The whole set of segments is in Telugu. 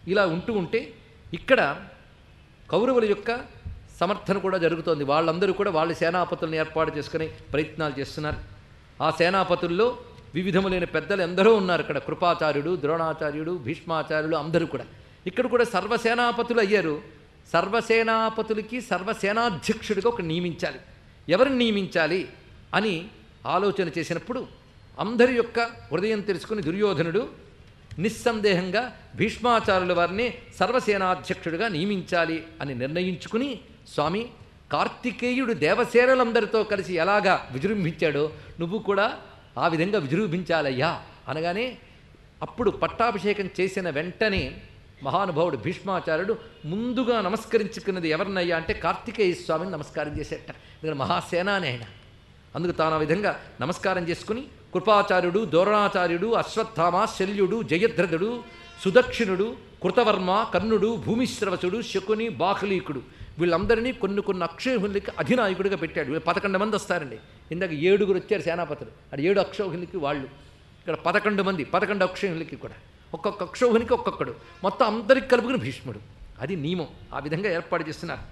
ఇలా ఉంటూ ఉంటే ఇక్కడ కౌరవుల యొక్క సమర్థన కూడా జరుగుతోంది వాళ్ళందరూ కూడా వాళ్ళ సేనాపతులను ఏర్పాటు చేసుకుని ప్రయత్నాలు చేస్తున్నారు ఆ సేనాపతుల్లో వివిధములైన పెద్దలు ఎందరో ఉన్నారు ఇక్కడ కృపాచార్యుడు ద్రోణాచార్యుడు భీష్మాచార్యుడు అందరూ కూడా ఇక్కడ కూడా సర్వసేనాపతులు అయ్యారు సర్వసేనాపతులకి సర్వసేనాధ్యక్షుడిగా ఒక నియమించాలి ఎవరిని నియమించాలి అని ఆలోచన చేసినప్పుడు అందరి యొక్క హృదయం తెలుసుకుని దుర్యోధనుడు నిస్సందేహంగా భీష్మాచార్యుల వారిని సర్వసేనాధ్యక్షుడిగా నియమించాలి అని నిర్ణయించుకుని స్వామి కార్తికేయుడు దేవసేనలందరితో కలిసి ఎలాగా విజృంభించాడో నువ్వు కూడా ఆ విధంగా విజృంభించాలయ్యా అనగానే అప్పుడు పట్టాభిషేకం చేసిన వెంటనే మహానుభావుడు భీష్మాచార్యుడు ముందుగా నమస్కరించుకున్నది ఎవరినయ్యా అంటే కార్తికేయ స్వామిని నమస్కారం చేసేట ఎందుకంటే మహాసేనాని ఆయన అందుకు తాను ఆ విధంగా నమస్కారం చేసుకుని కృపాచార్యుడు దోరణాచార్యుడు అశ్వత్థామ శల్యుడు జయద్రథుడు సుదక్షిణుడు కృతవర్మ కర్ణుడు భూమిశ్రవసుడు శకుని బాహ్లీకుడు వీళ్ళందరినీ కొన్ని కొన్ని అక్షోహిణులకి అధినాయకుడిగా పెట్టాడు వీళ్ళు పదకొండు మంది వస్తారండి ఇందాక ఏడుగురు వచ్చారు సేనాపతులు అక్కడ ఏడు అక్షోహిణులకి వాళ్ళు ఇక్కడ పదకొండు మంది పదకొండు అక్షోహిణులకి కూడా ఒక్కొక్క అక్షోహిణికి ఒక్కొక్కడు మొత్తం అందరికి కలుపుకుని భీష్ముడు అది నియమం ఆ విధంగా ఏర్పాటు చేస్తున్నారు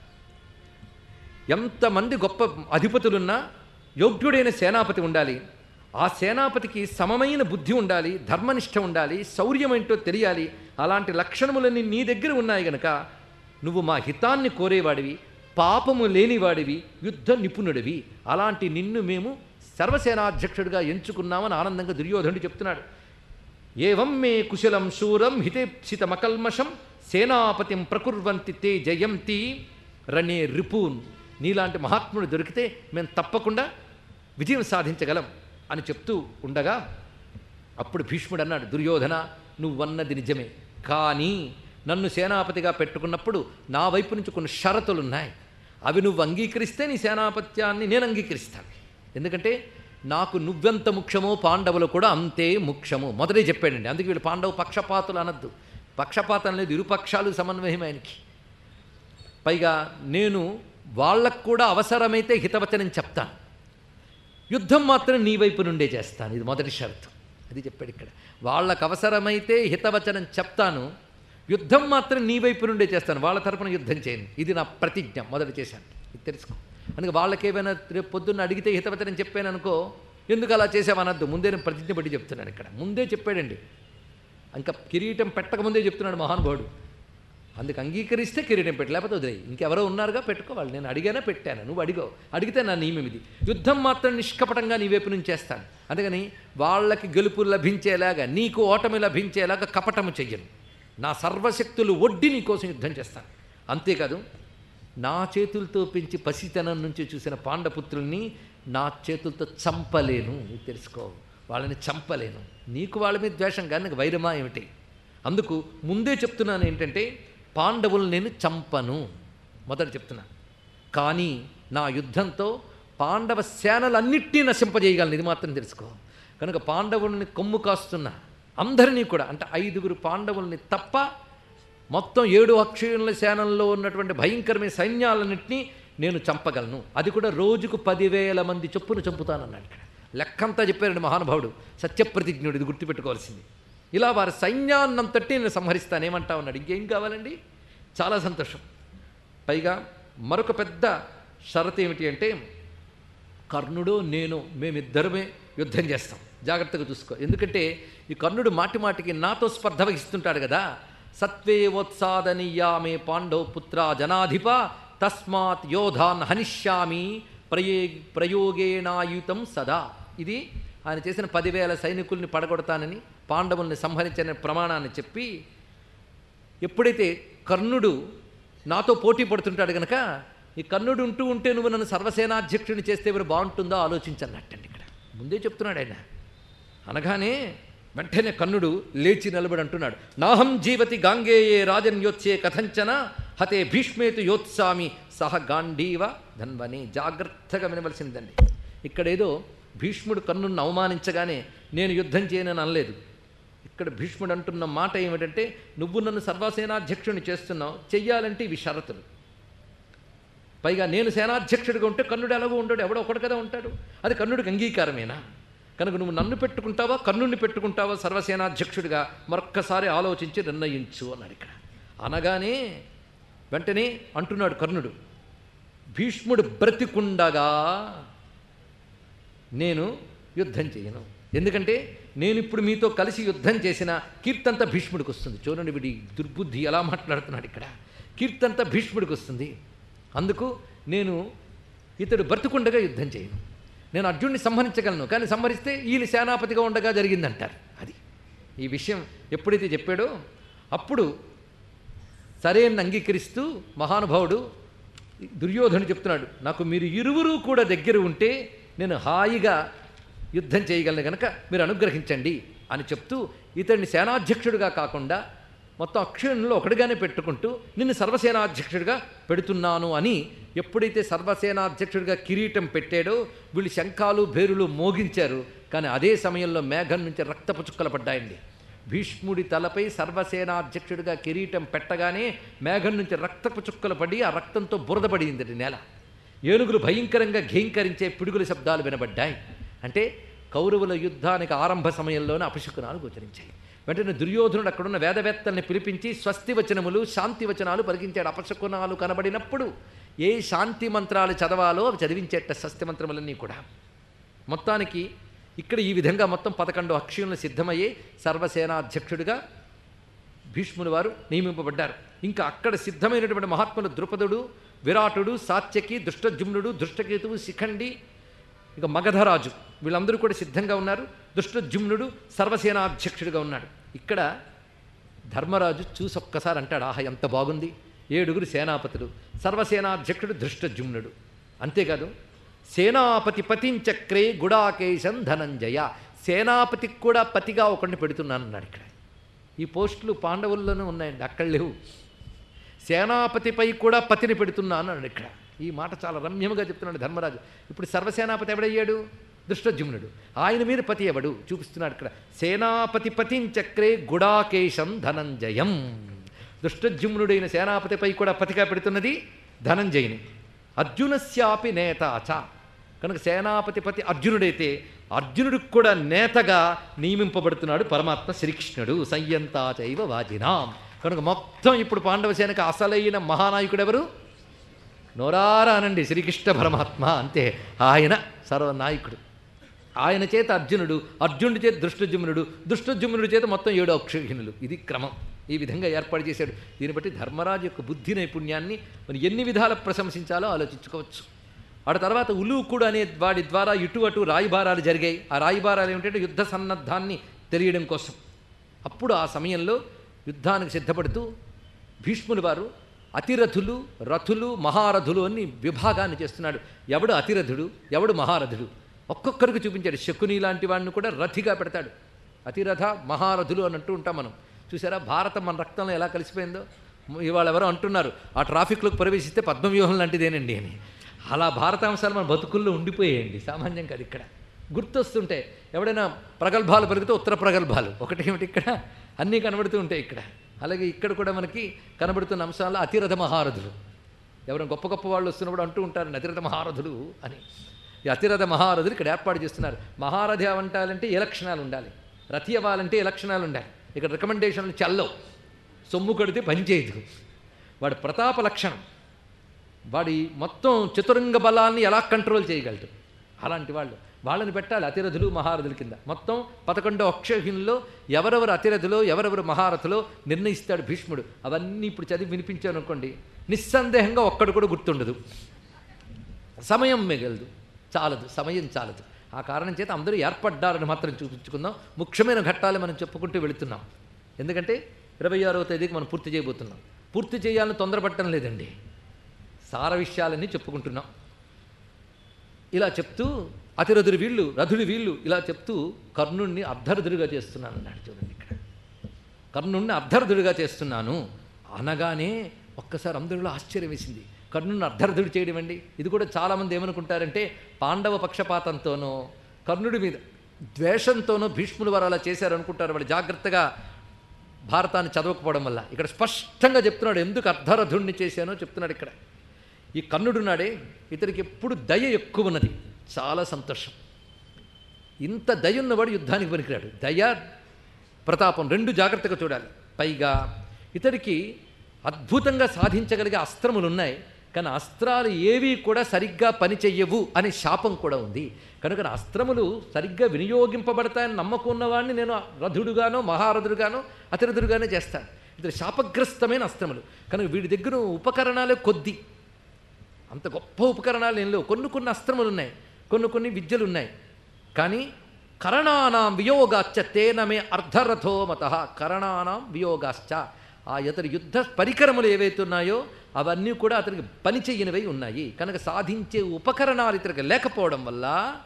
ఎంతమంది గొప్ప అధిపతులున్నా యోగ్యుడైన సేనాపతి ఉండాలి ఆ సేనాపతికి సమమైన బుద్ధి ఉండాలి ధర్మనిష్ట ఉండాలి శౌర్యం ఏంటో తెలియాలి అలాంటి లక్షణములన్నీ నీ దగ్గర ఉన్నాయి గనక నువ్వు మా హితాన్ని కోరేవాడివి పాపము లేనివాడివి యుద్ధ నిపుణుడివి అలాంటి నిన్ను మేము సర్వసేనాధ్యక్షుడిగా ఎంచుకున్నామని ఆనందంగా దుర్యోధనుడు చెప్తున్నాడు ఏవం మే కుశలం శూరం హితేప్సితమకల్మషం సేనాపతిం ప్రకుర్వంతి తే జయంతి రణే రిపూన్ నీలాంటి మహాత్ముడు దొరికితే మేము తప్పకుండా విజయం సాధించగలం అని చెప్తూ ఉండగా అప్పుడు భీష్ముడు అన్నాడు దుర్యోధన నువ్వన్నది నిజమే కానీ నన్ను సేనాపతిగా పెట్టుకున్నప్పుడు నా వైపు నుంచి కొన్ని షరతులు ఉన్నాయి అవి నువ్వు అంగీకరిస్తే నీ సేనాపత్యాన్ని నేను అంగీకరిస్తాను ఎందుకంటే నాకు నువ్వెంత ముఖ్యమో పాండవులు కూడా అంతే ముఖ్యము మొదటే చెప్పాడండి అందుకే వీళ్ళు పాండవ పక్షపాతులు అనద్దు పక్షపాతం లేదు ఇరుపక్షాలు సమన్వయం ఆయనకి పైగా నేను వాళ్ళకు కూడా అవసరమైతే హితవచనం చెప్తాను యుద్ధం మాత్రం నీ వైపు నుండే చేస్తాను ఇది మొదటి షరతు అది చెప్పాడు ఇక్కడ వాళ్ళకు అవసరమైతే హితవచనం చెప్తాను యుద్ధం మాత్రం నీ వైపు నుండే చేస్తాను వాళ్ళ తరపున యుద్ధం చేయను ఇది నా ప్రతిజ్ఞ మొదట చేశాను ఇది తెలుసుకో అందుకే వాళ్ళకేమైనా రేపు పొద్దున్న అడిగితే హితవచనం చెప్పాను అనుకో ఎందుకు అలా చేసావనద్దు ముందే నేను ప్రతిజ్ఞ పట్టి చెప్తున్నాను ఇక్కడ ముందే చెప్పాడండి ఇంకా కిరీటం పెట్టకముందే చెప్తున్నాడు మహానుభావుడు అందుకు అంగీకరిస్తే కిరీటం పెట్టు లేకపోతే వదిలేయి ఇంకెవరో ఉన్నారుగా పెట్టుకోవాలి నేను అడిగానే పెట్టాను నువ్వు అడిగావు అడిగితే నా నియమం ఇది యుద్ధం మాత్రం నిష్కపటంగా నీ వైపు నుంచి చేస్తాను అందుకని వాళ్ళకి గెలుపు లభించేలాగా నీకు ఓటమి లభించేలాగా కపటము చెయ్యను నా సర్వశక్తులు ఒడ్డి నీ కోసం యుద్ధం చేస్తాను అంతేకాదు నా చేతులతో పెంచి పసితనం నుంచి చూసిన పాండపుత్రుల్ని నా చేతులతో చంపలేను ఇది తెలుసుకో వాళ్ళని చంపలేను నీకు వాళ్ళ మీద ద్వేషం కానీ నాకు వైరమా ఏమిటి అందుకు ముందే చెప్తున్నాను ఏంటంటే పాండవులు నేను చంపను మొదట చెప్తున్నా కానీ నా యుద్ధంతో పాండవ సేనలన్నిటినీ నశింపజేయగలను ఇది మాత్రం తెలుసుకో కనుక పాండవుల్ని కొమ్ము కాస్తున్నా అందరినీ కూడా అంటే ఐదుగురు పాండవుల్ని తప్ప మొత్తం ఏడు అక్షయుల సేనల్లో ఉన్నటువంటి భయంకరమైన సైన్యాలన్నింటినీ నేను చంపగలను అది కూడా రోజుకు పదివేల మంది చొప్పున చంపుతానన్నాడు ఇక్కడ లెక్కంతా చెప్పారండి మహానుభావుడు సత్యప్రతిజ్ఞుడు ఇది గుర్తుపెట్టుకోవాల్సింది ఇలా వారి సైన్యాన్నంతటి నేను సంహరిస్తాను ఏమంటా ఉన్నాడు ఇంకేం కావాలండి చాలా సంతోషం పైగా మరొక పెద్ద షరత్ ఏమిటి అంటే కర్ణుడు నేను మేమిద్దరమే యుద్ధం చేస్తాం జాగ్రత్తగా చూసుకో ఎందుకంటే ఈ కర్ణుడు మాటి మాటికి నాతో స్పర్ధ వహిస్తుంటాడు కదా సత్వేవోత్సాదనీయామే పాండవ పుత్ర జనాధిప తస్మాత్ యోధాన్ హనిష్యామి ప్రయే ప్రయోగేనాయుతం సదా ఇది ఆయన చేసిన పదివేల సైనికుల్ని పడగొడతానని పాండవుల్ని సంహరించని ప్రమాణాన్ని చెప్పి ఎప్పుడైతే కర్ణుడు నాతో పోటీ పడుతుంటాడు కనుక ఈ కర్ణుడు ఉంటూ ఉంటే నువ్వు నన్ను సర్వసేనాధ్యక్షుడిని చేస్తే మరి బాగుంటుందో ఆలోచించన్నట్టండి ఇక్కడ ముందే చెప్తున్నాడు ఆయన అనగానే వెంటనే కర్ణుడు లేచి నిలబడి అంటున్నాడు నాహం జీవతి గాంగేయే రాజన్యోత్సే కథంచన హతే భీష్మేతు యోత్సామి సహ గాంధీవ ధన్వని జాగ్రత్తగా వినవలసిందండి ఇక్కడేదో భీష్ముడు కర్ణుడిని అవమానించగానే నేను యుద్ధం చేయనని అనలేదు ఇక్కడ భీష్ముడు అంటున్న మాట ఏమిటంటే నువ్వు నన్ను సర్వసేనాధ్యక్షుడిని చేస్తున్నావు చెయ్యాలంటే ఇవి షరతులు పైగా నేను సేనాధ్యక్షుడిగా ఉంటే కర్ణుడు ఎలాగో ఉండడు ఎవడో ఒకడు కదా ఉంటాడు అది కర్ణుడికి అంగీకారమేనా కనుక నువ్వు నన్ను పెట్టుకుంటావా కర్ణుడిని పెట్టుకుంటావా సర్వసేనాధ్యక్షుడిగా మరొక్కసారి ఆలోచించి నిర్ణయించు అన్నాడు ఇక్కడ అనగానే వెంటనే అంటున్నాడు కర్ణుడు భీష్ముడు బ్రతికుండగా నేను యుద్ధం చేయను ఎందుకంటే నేను ఇప్పుడు మీతో కలిసి యుద్ధం చేసిన కీర్తంతా భీష్ముడికి వస్తుంది చూడండి వీడి దుర్బుద్ధి ఎలా మాట్లాడుతున్నాడు ఇక్కడ కీర్తంతా భీష్ముడికి వస్తుంది అందుకు నేను ఇతడు బ్రతుకుండగా యుద్ధం చేయను నేను అర్జున్ని సంహరించగలను కానీ సంహరిస్తే ఈయన సేనాపతిగా ఉండగా జరిగిందంటారు అది ఈ విషయం ఎప్పుడైతే చెప్పాడో అప్పుడు సరే అని అంగీకరిస్తూ మహానుభావుడు దుర్యోధను చెప్తున్నాడు నాకు మీరు ఇరువురు కూడా దగ్గర ఉంటే నేను హాయిగా యుద్ధం చేయగలను కనుక మీరు అనుగ్రహించండి అని చెప్తూ ఇతడిని సేనాధ్యక్షుడిగా కాకుండా మొత్తం అక్షరంలో ఒకటిగానే పెట్టుకుంటూ నిన్ను సర్వసేనాధ్యక్షుడిగా పెడుతున్నాను అని ఎప్పుడైతే సర్వసేనాధ్యక్షుడిగా కిరీటం పెట్టాడో వీళ్ళు శంఖాలు భేరులు మోగించారు కానీ అదే సమయంలో మేఘం నుంచి రక్తపు చుక్కలు పడ్డాయండి భీష్ముడి తలపై సర్వసేనాధ్యక్షుడిగా కిరీటం పెట్టగానే మేఘం నుంచి రక్తపు చుక్కలు పడి ఆ రక్తంతో బురద పడింది నేల ఏనుగులు భయంకరంగా ఘేంకరించే పిడుగుల శబ్దాలు వినబడ్డాయి అంటే కౌరవుల యుద్ధానికి ఆరంభ సమయంలోనే అపశకునాలు గోచరించాయి వెంటనే దుర్యోధనుడు అక్కడున్న వేదవేత్తల్ని పిలిపించి స్వస్తి వచనములు శాంతి వచనాలు పలికించాడు అపశకునాలు కనబడినప్పుడు ఏ శాంతి మంత్రాలు చదవాలో అవి చదివించేట స్వస్తి మంత్రములన్నీ కూడా మొత్తానికి ఇక్కడ ఈ విధంగా మొత్తం పదకొండు అక్షయులను సిద్ధమయ్యే సర్వసేనాధ్యక్షుడిగా భీష్ముని వారు నియమింపబడ్డారు ఇంకా అక్కడ సిద్ధమైనటువంటి మహాత్ములు ద్రుపదుడు విరాటుడు సాత్యకి దుష్టజుమ్నుడు దుష్టకేతువు శిఖండి ఇక మగధరాజు వీళ్ళందరూ కూడా సిద్ధంగా ఉన్నారు దుష్టజుమ్నుడు సర్వసేనాధ్యక్షుడిగా ఉన్నాడు ఇక్కడ ధర్మరాజు చూసి ఒక్కసారి అంటాడు ఆహా ఎంత బాగుంది ఏడుగురు సేనాపతులు సర్వసేనాధ్యక్షుడు ధృష్టజుమ్నుడు అంతేకాదు సేనాపతి పతించక్రే గుడాకేశం ధనంజయ సేనాపతికి కూడా పతిగా ఒకడిని పెడుతున్నాను అన్నాడు ఇక్కడ ఈ పోస్టులు పాండవుల్లోనే ఉన్నాయండి అక్కడ లేవు సేనాపతిపై కూడా పతిని పెడుతున్నాను అన్నాడు ఇక్కడ ఈ మాట చాలా రమ్యముగా చెప్తున్నాడు ధర్మరాజు ఇప్పుడు సర్వసేనాపతి ఎవడయ్యాడు దుష్టజుమ్నుడు ఆయన మీద పతి ఎవడు చూపిస్తున్నాడు ఇక్కడ సేనాపతి పతించక్రే గుడాకేశం ధనంజయం దుష్టజుమ్నుడైన సేనాపతిపై కూడా పతిగా పెడుతున్నది ధనంజయుని అర్జునస్యాపి నేతాచ కనుక సేనాపతిపతి అర్జునుడైతే అర్జునుడికి కూడా నేతగా నియమింపబడుతున్నాడు పరమాత్మ శ్రీకృష్ణుడు సంయంతాచైవ వాజినాం కనుక మొత్తం ఇప్పుడు పాండవ సేనకు అసలైన మహానాయకుడు ఎవరు నోరారా అనండి శ్రీకృష్ణ పరమాత్మ అంతే ఆయన సర్వనాయకుడు ఆయన చేత అర్జునుడు అర్జునుడి చేత దృష్టజుమ్నుడు దృష్టజుమ్నుడి చేత మొత్తం ఏడు అక్షహీనులు ఇది క్రమం ఈ విధంగా ఏర్పాటు చేశాడు దీన్ని బట్టి ధర్మరాజు యొక్క బుద్ధి నైపుణ్యాన్ని మరి ఎన్ని విధాల ప్రశంసించాలో ఆలోచించుకోవచ్చు ఆడ తర్వాత ఉలూకుడు అనే వాడి ద్వారా ఇటు అటు రాయిబారాలు జరిగాయి ఆ రాయిబారాలు ఏమిటంటే యుద్ధ సన్నద్ధాన్ని తెలియడం కోసం అప్పుడు ఆ సమయంలో యుద్ధానికి సిద్ధపడుతూ భీష్ముని వారు అతిరథులు రథులు మహారథులు అని విభాగాన్ని చేస్తున్నాడు ఎవడు అతిరథుడు ఎవడు మహారథుడు ఒక్కొక్కరికి చూపించాడు శకుని లాంటి వాడిని కూడా రథిగా పెడతాడు అతిరథ మహారథులు అని అంటూ ఉంటాం మనం చూసారా భారతం మన రక్తంలో ఎలా కలిసిపోయిందో ఇవాళ ఎవరో అంటున్నారు ఆ ట్రాఫిక్లోకి ప్రవేశిస్తే పద్మవ్యూహం లాంటిదేనండి అని అలా భారతాంశాలు మన బతుకుల్లో ఉండిపోయాయండి సామాన్యం కాదు ఇక్కడ గుర్తొస్తుంటే ఎవడైనా ప్రగల్భాలు పెరిగితే ఉత్తర ప్రగల్భాలు ఒకటి ఏమిటి ఇక్కడ అన్నీ కనబడుతూ ఉంటాయి ఇక్కడ అలాగే ఇక్కడ కూడా మనకి కనబడుతున్న అంశాల్లో అతిరథ మహారథులు ఎవరైనా గొప్ప గొప్ప వాళ్ళు వస్తున్నప్పుడు అంటూ ఉంటారు అతిరథ మహారథులు అని ఈ అతిరథ మహారథులు ఇక్కడ ఏర్పాటు చేస్తున్నారు మహారథి అవంటాలంటే ఏ లక్షణాలు ఉండాలి రథి అవ్వాలంటే ఏ లక్షణాలు ఉండాలి ఇక్కడ రికమెండేషన్లు చల్లవు సొమ్ము కడితే పనిచేయదు వాడి ప్రతాప లక్షణం వాడి మొత్తం చతురంగ బలాన్ని ఎలా కంట్రోల్ చేయగలడు అలాంటి వాళ్ళు వాళ్ళని పెట్టాలి అతిరథులు మహారథుల కింద మొత్తం పదకొండో అక్షహీనుల్లో ఎవరెవరు అతిరథులో ఎవరెవరు మహారథులో నిర్ణయిస్తాడు భీష్ముడు అవన్నీ ఇప్పుడు చదివి వినిపించాను అనుకోండి నిస్సందేహంగా ఒక్కడు కూడా గుర్తుండదు సమయం మిగలదు చాలదు సమయం చాలదు ఆ కారణం చేత అందరూ ఏర్పడ్డారని మాత్రం చూపించుకుందాం ముఖ్యమైన ఘట్టాలు మనం చెప్పుకుంటూ వెళుతున్నాం ఎందుకంటే ఇరవై ఆరవ తేదీకి మనం పూర్తి చేయబోతున్నాం పూర్తి చేయాలని తొందరపడటం లేదండి సార విషయాలన్నీ చెప్పుకుంటున్నాం ఇలా చెప్తూ అతిరథుడు వీళ్ళు రథుడు వీళ్ళు ఇలా చెప్తూ కర్ణుణ్ణి అర్ధరథుడిగా చేస్తున్నాను అన్నాడు చూడండి ఇక్కడ కర్ణుణ్ణి అర్ధరథుడిగా చేస్తున్నాను అనగానే ఒక్కసారి అందరిలో ఆశ్చర్యం వేసింది కర్ణుని అర్ధరథుడు చేయడం అండి ఇది కూడా చాలామంది ఏమనుకుంటారంటే పాండవ పక్షపాతంతోనో కర్ణుడి మీద ద్వేషంతోనో భీష్ముడు వారు అలా చేశారనుకుంటారు వాళ్ళు జాగ్రత్తగా భారతాన్ని చదవకపోవడం వల్ల ఇక్కడ స్పష్టంగా చెప్తున్నాడు ఎందుకు అర్ధరథుడిని చేశానో చెప్తున్నాడు ఇక్కడ ఈ కర్ణుడున్నాడే ఇతనికి ఎప్పుడు దయ ఎక్కువ ఉన్నది చాలా సంతోషం ఇంత దయ ఉన్నవాడు యుద్ధానికి పనికిరాడు దయ ప్రతాపం రెండు జాగ్రత్తగా చూడాలి పైగా ఇతడికి అద్భుతంగా సాధించగలిగే అస్త్రములు ఉన్నాయి కానీ అస్త్రాలు ఏవి కూడా సరిగ్గా పనిచెయ్యవు అనే శాపం కూడా ఉంది కనుక నా అస్త్రములు సరిగ్గా వినియోగింపబడతాయని నమ్మకం ఉన్నవాడిని నేను రథుడుగానో మహారథుడుగానో అతిరథుడుగానే చేస్తాను ఇది శాపగ్రస్తమైన అస్త్రములు కనుక వీడి దగ్గర ఉపకరణాలే కొద్ది అంత గొప్ప ఉపకరణాలు ఏం లేవు కొన్ని కొన్ని అస్త్రములు ఉన్నాయి కొన్ని కొన్ని విద్యలు ఉన్నాయి కానీ కరణానాం వియోగాశ్చ తేనమే అర్ధరథో మత కరణానాం వియోగాశ్చ ఆ ఇతని యుద్ధ పరికరములు ఏవైతే ఉన్నాయో అవన్నీ కూడా అతనికి పని చెయ్యనివై ఉన్నాయి కనుక సాధించే ఉపకరణాలు ఇతనికి లేకపోవడం వల్ల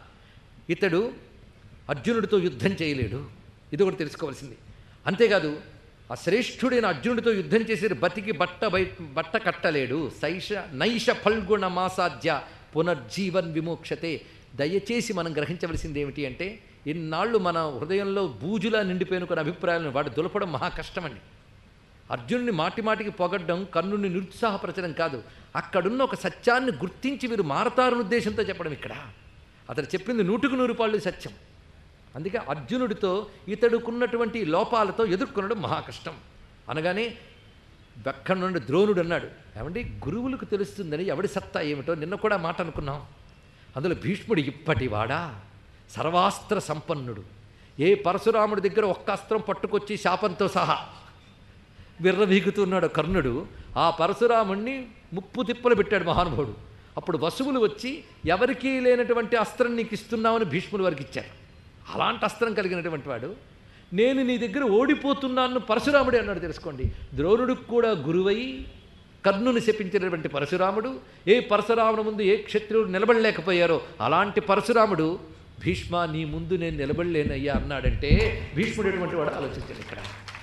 ఇతడు అర్జునుడితో యుద్ధం చేయలేడు ఇది ఒకటి తెలుసుకోవాల్సింది అంతేకాదు ఆ శ్రేష్ఠుడైన అర్జునుడితో యుద్ధం చేసి బతికి బట్ట బయ బట్ట కట్టలేడు సైష నైష ఫల్గుణ మాసాధ్య పునర్జీవన్ విమోక్షతే దయచేసి మనం గ్రహించవలసింది ఏమిటి అంటే ఇన్నాళ్ళు మన హృదయంలో బూజులా నిండిపోయిన కొన్ని అభిప్రాయాలను వాడు దులపడం మహా కష్టమండి అర్జునుడిని మాటి మాటికి పొగడ్డం కర్ణుని నిరుత్సాహపరచడం కాదు అక్కడున్న ఒక సత్యాన్ని గుర్తించి వీరు మారతారని ఉద్దేశంతో చెప్పడం ఇక్కడ అతడు చెప్పింది నూటుకు నూరు పాళ్ళు సత్యం అందుకే అర్జునుడితో ఇతడుకున్నటువంటి లోపాలతో ఎదుర్కొనడం మహా కష్టం అనగానే వెక్కడ నుండి ద్రోణుడు అన్నాడు ఏమండి గురువులకు తెలుస్తుందని ఎవడి సత్తా ఏమిటో నిన్న కూడా మాట అనుకున్నాం అందులో భీష్ముడు ఇప్పటివాడా సర్వాస్త్ర సంపన్నుడు ఏ పరశురాముడి దగ్గర ఒక్క అస్త్రం పట్టుకొచ్చి శాపంతో సహా విర్రవీగుతున్నాడు కర్ణుడు ఆ పరశురాముణ్ణి ముప్పు తిప్పలు పెట్టాడు మహానుభావుడు అప్పుడు వసువులు వచ్చి ఎవరికీ లేనటువంటి అస్త్రం నీకు ఇస్తున్నామని భీష్ముడు వారికి ఇచ్చారు అలాంటి అస్త్రం కలిగినటువంటి వాడు నేను నీ దగ్గర ఓడిపోతున్నాను పరశురాముడే అన్నాడు తెలుసుకోండి ద్రోణుడికి కూడా గురువై కర్ణుని శపించినటువంటి పరశురాముడు ఏ పరశురాముని ముందు ఏ క్షత్రియుడు నిలబడలేకపోయారో అలాంటి పరశురాముడు భీష్మ నీ ముందు నేను నిలబడలేనయ్యా అన్నాడంటే భీష్ముడు ఎటువంటి వాడు ఆలోచించాడు ఇక్కడ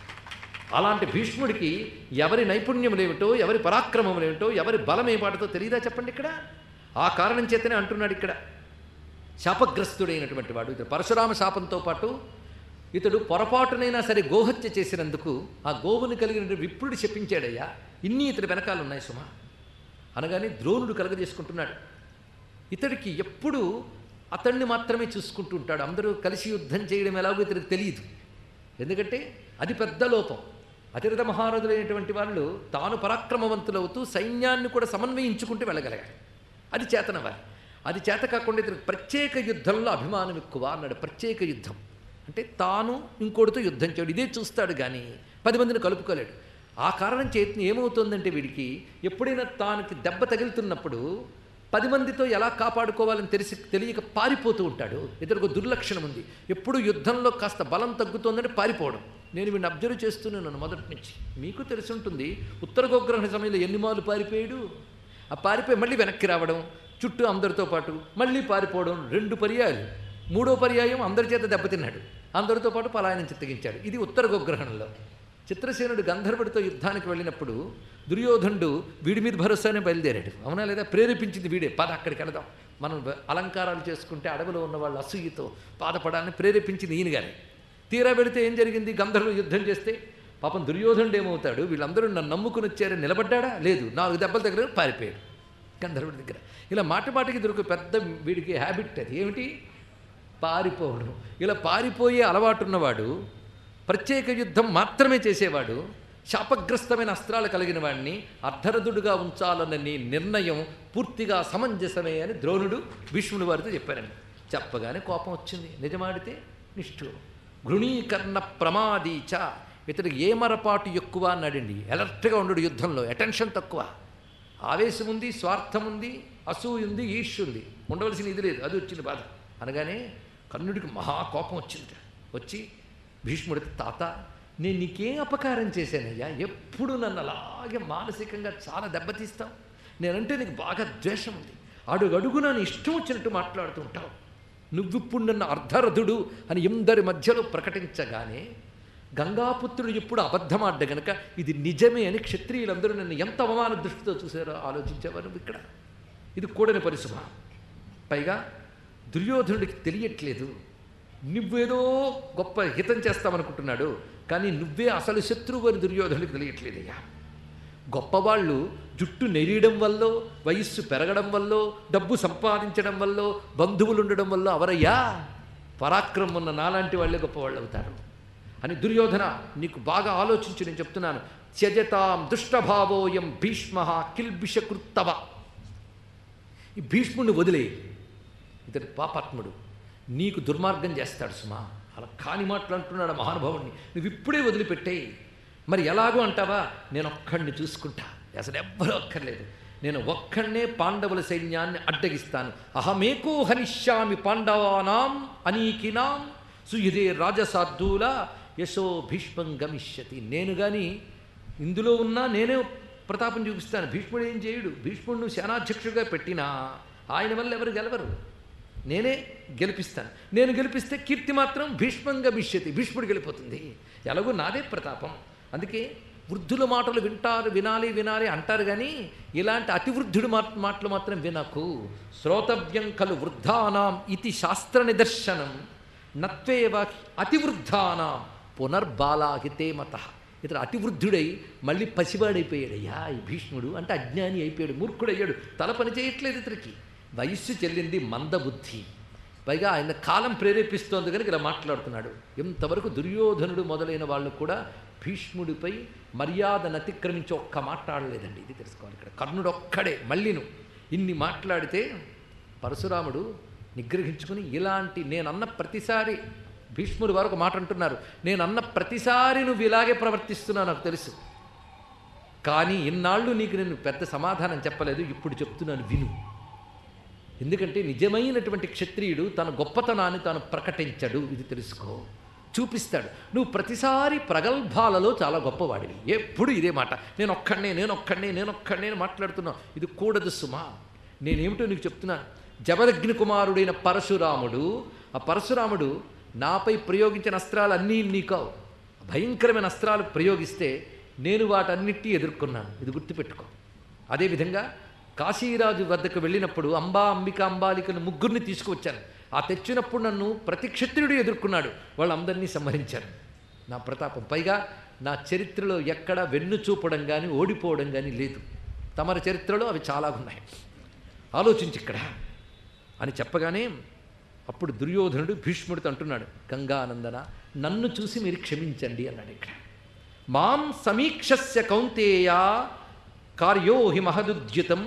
అలాంటి భీష్ముడికి ఎవరి నైపుణ్యములేమిటో ఎవరి పరాక్రమములేమిటో ఎవరి బలం ఏపాటతో తెలియదా చెప్పండి ఇక్కడ ఆ కారణం చేతనే అంటున్నాడు ఇక్కడ శాపగ్రస్తుడైనటువంటి వాడు ఇతడు పరశురామ శాపంతో పాటు ఇతడు పొరపాటునైనా సరే గోహత్య చేసినందుకు ఆ గోవుని కలిగిన విప్రుడు చెప్పించాడయ్యా ఇన్ని ఇతడి వెనకాలు ఉన్నాయి సుమా అనగానే ద్రోణుడు కలగజేసుకుంటున్నాడు ఇతడికి ఎప్పుడు అతన్ని మాత్రమే చూసుకుంటూ ఉంటాడు అందరూ కలిసి యుద్ధం చేయడం ఎలాగో ఇతడికి తెలియదు ఎందుకంటే అది పెద్ద లోపం అతిరథ మహారథులైనటువంటి వాళ్ళు తాను పరాక్రమవంతులవుతూ సైన్యాన్ని కూడా సమన్వయించుకుంటూ వెళ్ళగలిగాడు అది చేతన వారి అది చేత కాకుండా ఇతనికి ప్రత్యేక యుద్ధంలో అభిమానం ఎక్కువ అన్నాడు ప్రత్యేక యుద్ధం అంటే తాను ఇంకోటితో యుద్ధం చేయడు ఇదే చూస్తాడు కానీ పది మందిని కలుపుకోలేడు ఆ కారణం చేతి ఏమవుతుందంటే వీడికి ఎప్పుడైనా తానికి దెబ్బ తగులుతున్నప్పుడు పది మందితో ఎలా కాపాడుకోవాలని తెలిసి తెలియక పారిపోతూ ఉంటాడు ఇతనికి ఒక దుర్లక్షణం ఉంది ఎప్పుడు యుద్ధంలో కాస్త బలం తగ్గుతోందని పారిపోవడం నేను వీడిని అబ్జర్వ్ చేస్తున్నాను మొదటి నుంచి మీకు తెలిసి ఉంటుంది ఉత్తర గోగ్రహణ సమయంలో ఎన్ని మాలు పారిపోయాడు ఆ పారిపోయి మళ్ళీ వెనక్కి రావడం చుట్టూ అందరితో పాటు మళ్ళీ పారిపోవడం రెండు పర్యాయాలు మూడో పర్యాయం అందరి చేత దెబ్బతిన్నాడు అందరితో పాటు పలాయనం చిత్తగించాడు ఇది ఉత్తర గోగ్రహణంలో చిత్రసేనుడు గంధర్వుడితో యుద్ధానికి వెళ్ళినప్పుడు దుర్యోధనుడు వీడి మీద భరోసానే బయలుదేరాడు అవునా లేదా ప్రేరేపించింది వీడే పద అక్కడికి వెళదాం మనం అలంకారాలు చేసుకుంటే అడవిలో ఉన్న వాళ్ళు అసూయతో బాధపడాలని ప్రేరేపించింది ఈయన గారే తీరా వెళితే ఏం జరిగింది గంధర్వులు యుద్ధం చేస్తే పాపం దుర్యోధనుడు ఏమవుతాడు వీళ్ళందరూ నన్ను నమ్ముకుని వచ్చారని నిలబడ్డాడా లేదు నాలుగు దెబ్బల దగ్గర పారిపోయాడు గంధర్వుడి దగ్గర ఇలా మాటి మాటికి దొరికి పెద్ద వీడికి హ్యాబిట్ అది ఏమిటి పారిపోవడం ఇలా పారిపోయే అలవాటు ఉన్నవాడు ప్రత్యేక యుద్ధం మాత్రమే చేసేవాడు శాపగ్రస్తమైన అస్త్రాలు కలిగిన వాడిని అర్ధరథుడుగా ఉంచాలన్న నీ నిర్ణయం పూర్తిగా సమంజసమే అని ద్రోణుడు భీష్ముడి వారితో చెప్పారండి చెప్పగానే కోపం వచ్చింది నిజమాడితే నిష్ఠురం గృణీకరణ ప్రమాదీచ ఇతడికి ఏ మరపాటు ఎక్కువ అన్నాడండి అలర్ట్గా ఉండడు యుద్ధంలో అటెన్షన్ తక్కువ ఆవేశం ఉంది స్వార్థం ఉంది అసూయ ఉంది ఈర్ష్ ఉంది ఉండవలసిన ఇది లేదు అది వచ్చింది బాధ అనగానే కర్ణుడికి మహా కోపం వచ్చింది వచ్చి భీష్ముడికి తాత నేను నీకేం అపకారం చేశానయ్యా ఎప్పుడు నన్ను అలాగే మానసికంగా చాలా దెబ్బతీస్తావు నేనంటే నీకు బాగా ద్వేషం ఉంది అడుగడుగునా నీ ఇష్టం వచ్చినట్టు మాట్లాడుతూ ఉంటావు నువ్విప్పుడు నన్ను అర్ధరథుడు అని ఇందరి మధ్యలో ప్రకటించగానే గంగాపుత్రుడు ఎప్పుడు అబద్ధమాడ్డ గనక ఇది నిజమే అని క్షత్రియులందరూ నన్ను ఎంత అవమాన దృష్టితో చూసారో ఆలోచించేవారు ఇక్కడ ఇది కూడని పరిశుభ పైగా దుర్యోధనుడికి తెలియట్లేదు నువ్వేదో గొప్ప హితం చేస్తామనుకుంటున్నాడు కానీ నువ్వే అసలు శత్రువు అని దుర్యోధనుడికి తెలియట్లేదయ్యా గొప్పవాళ్ళు జుట్టు నెరియడం వల్ల వయస్సు పెరగడం వల్ల డబ్బు సంపాదించడం వల్ల బంధువులు ఉండడం వల్ల అవరయ్యా పరాక్రమం ఉన్న నాలాంటి వాళ్ళే గొప్పవాళ్ళు అవుతారు అని దుర్యోధన నీకు బాగా ఆలోచించి నేను చెప్తున్నాను త్యజతాం దుష్టభావోయం భీష్మ కిల్బిషకృత్తవ ఈ భీష్ముడిని వదిలే ఇతడు పాపాత్ముడు నీకు దుర్మార్గం చేస్తాడు సుమా అలా కాని మాటలు అంటున్నాడు ఆ మహానుభావుడిని నువ్వు ఇప్పుడే వదిలిపెట్టేయి మరి ఎలాగో అంటావా నేను ఒక్కడిని చూసుకుంటా అసలు ఎవ్వరూ అక్కర్లేదు నేను ఒక్కడనే పాండవుల సైన్యాన్ని అడ్డగిస్తాను అహమేకో హనిష్యామి పాండవానాం అనీకినాం సుయుధే రాజసాధూల యశో భీష్మం గమిష్యతి నేను కానీ ఇందులో ఉన్నా నేనే ప్రతాపం చూపిస్తాను భీష్ముడు ఏం చేయడు భీష్ముడు సేనాధ్యక్షుడిగా పెట్టినా ఆయన వల్ల ఎవరు గెలవరు నేనే గెలిపిస్తాను నేను గెలిపిస్తే కీర్తి మాత్రం భీష్మంగా మిష్యతి భీష్ముడు గెలిపోతుంది ఎలాగో నాదే ప్రతాపం అందుకే వృద్ధుల మాటలు వింటారు వినాలి వినాలి అంటారు కానీ ఇలాంటి అతివృద్ధుడు మా మాటలు మాత్రం వినకు శ్రోతవ్యం కలు వృద్ధానాం ఇది శాస్త్ర నిదర్శనం నత్వేవ అతివృద్ధానాం పునర్బాలాహితే మత ఇతడు అతివృద్ధుడై మళ్ళీ పసివాడైపోయాడయ్యా ఈ భీష్ముడు అంటే అజ్ఞాని అయిపోయాడు మూర్ఖుడయ్యాడు తల పని చేయట్లేదు ఇతనికి వయస్సు చెల్లింది మందబుద్ధి పైగా ఆయన కాలం ప్రేరేపిస్తోంది కనుక ఇలా మాట్లాడుతున్నాడు ఇంతవరకు దుర్యోధనుడు మొదలైన వాళ్ళు కూడా భీష్ముడిపై మర్యాదను అతిక్రమించి ఒక్క మాట్లాడలేదండి ఇది తెలుసుకోవాలి ఇక్కడ కర్ణుడు ఒక్కడే మళ్ళీను ఇన్ని మాట్లాడితే పరశురాముడు నిగ్రహించుకుని ఇలాంటి నేనన్న ప్రతిసారి భీష్ముడి వారు ఒక మాట అంటున్నారు నేనన్న ప్రతిసారి నువ్వు ఇలాగే ప్రవర్తిస్తున్నావు నాకు తెలుసు కానీ ఇన్నాళ్ళు నీకు నేను పెద్ద సమాధానం చెప్పలేదు ఇప్పుడు చెప్తున్నాను విను ఎందుకంటే నిజమైనటువంటి క్షత్రియుడు తన గొప్పతనాన్ని తాను ప్రకటించడు ఇది తెలుసుకో చూపిస్తాడు నువ్వు ప్రతిసారి ప్రగల్భాలలో చాలా గొప్పవాడివి ఎప్పుడు ఇదే మాట నేను ఒక్కడనే నేను ఒక్కడనే నేను ఒక్కడనే అని మాట్లాడుతున్నావు ఇది కూడదు సుమా నేనేమిటో నీకు చెప్తున్నాను జమదగ్ని కుమారుడైన పరశురాముడు ఆ పరశురాముడు నాపై ప్రయోగించిన అస్త్రాలు అన్నీ నీ కావు భయంకరమైన అస్త్రాలు ప్రయోగిస్తే నేను వాటన్నిటి ఎదుర్కొన్నాను ఇది గుర్తుపెట్టుకో అదేవిధంగా కాశీరాజు వద్దకు వెళ్ళినప్పుడు అంబా అంబిక అంబాలికను ముగ్గురిని తీసుకువచ్చాను ఆ తెచ్చినప్పుడు నన్ను ప్రతి క్షత్రియుడు ఎదుర్కొన్నాడు వాళ్ళందరినీ సంహరించాను నా ప్రతాపం పైగా నా చరిత్రలో ఎక్కడ వెన్ను చూపడం కానీ ఓడిపోవడం కానీ లేదు తమరి చరిత్రలో అవి చాలా ఉన్నాయి ఆలోచించి ఇక్కడ అని చెప్పగానే అప్పుడు దుర్యోధనుడు భీష్ముడితో అంటున్నాడు గంగానందన నన్ను చూసి మీరు క్షమించండి అన్నాడు ఇక్కడ మాం సమీక్షస్య కౌంతేయ కార్యో హి మహదుద్యుతం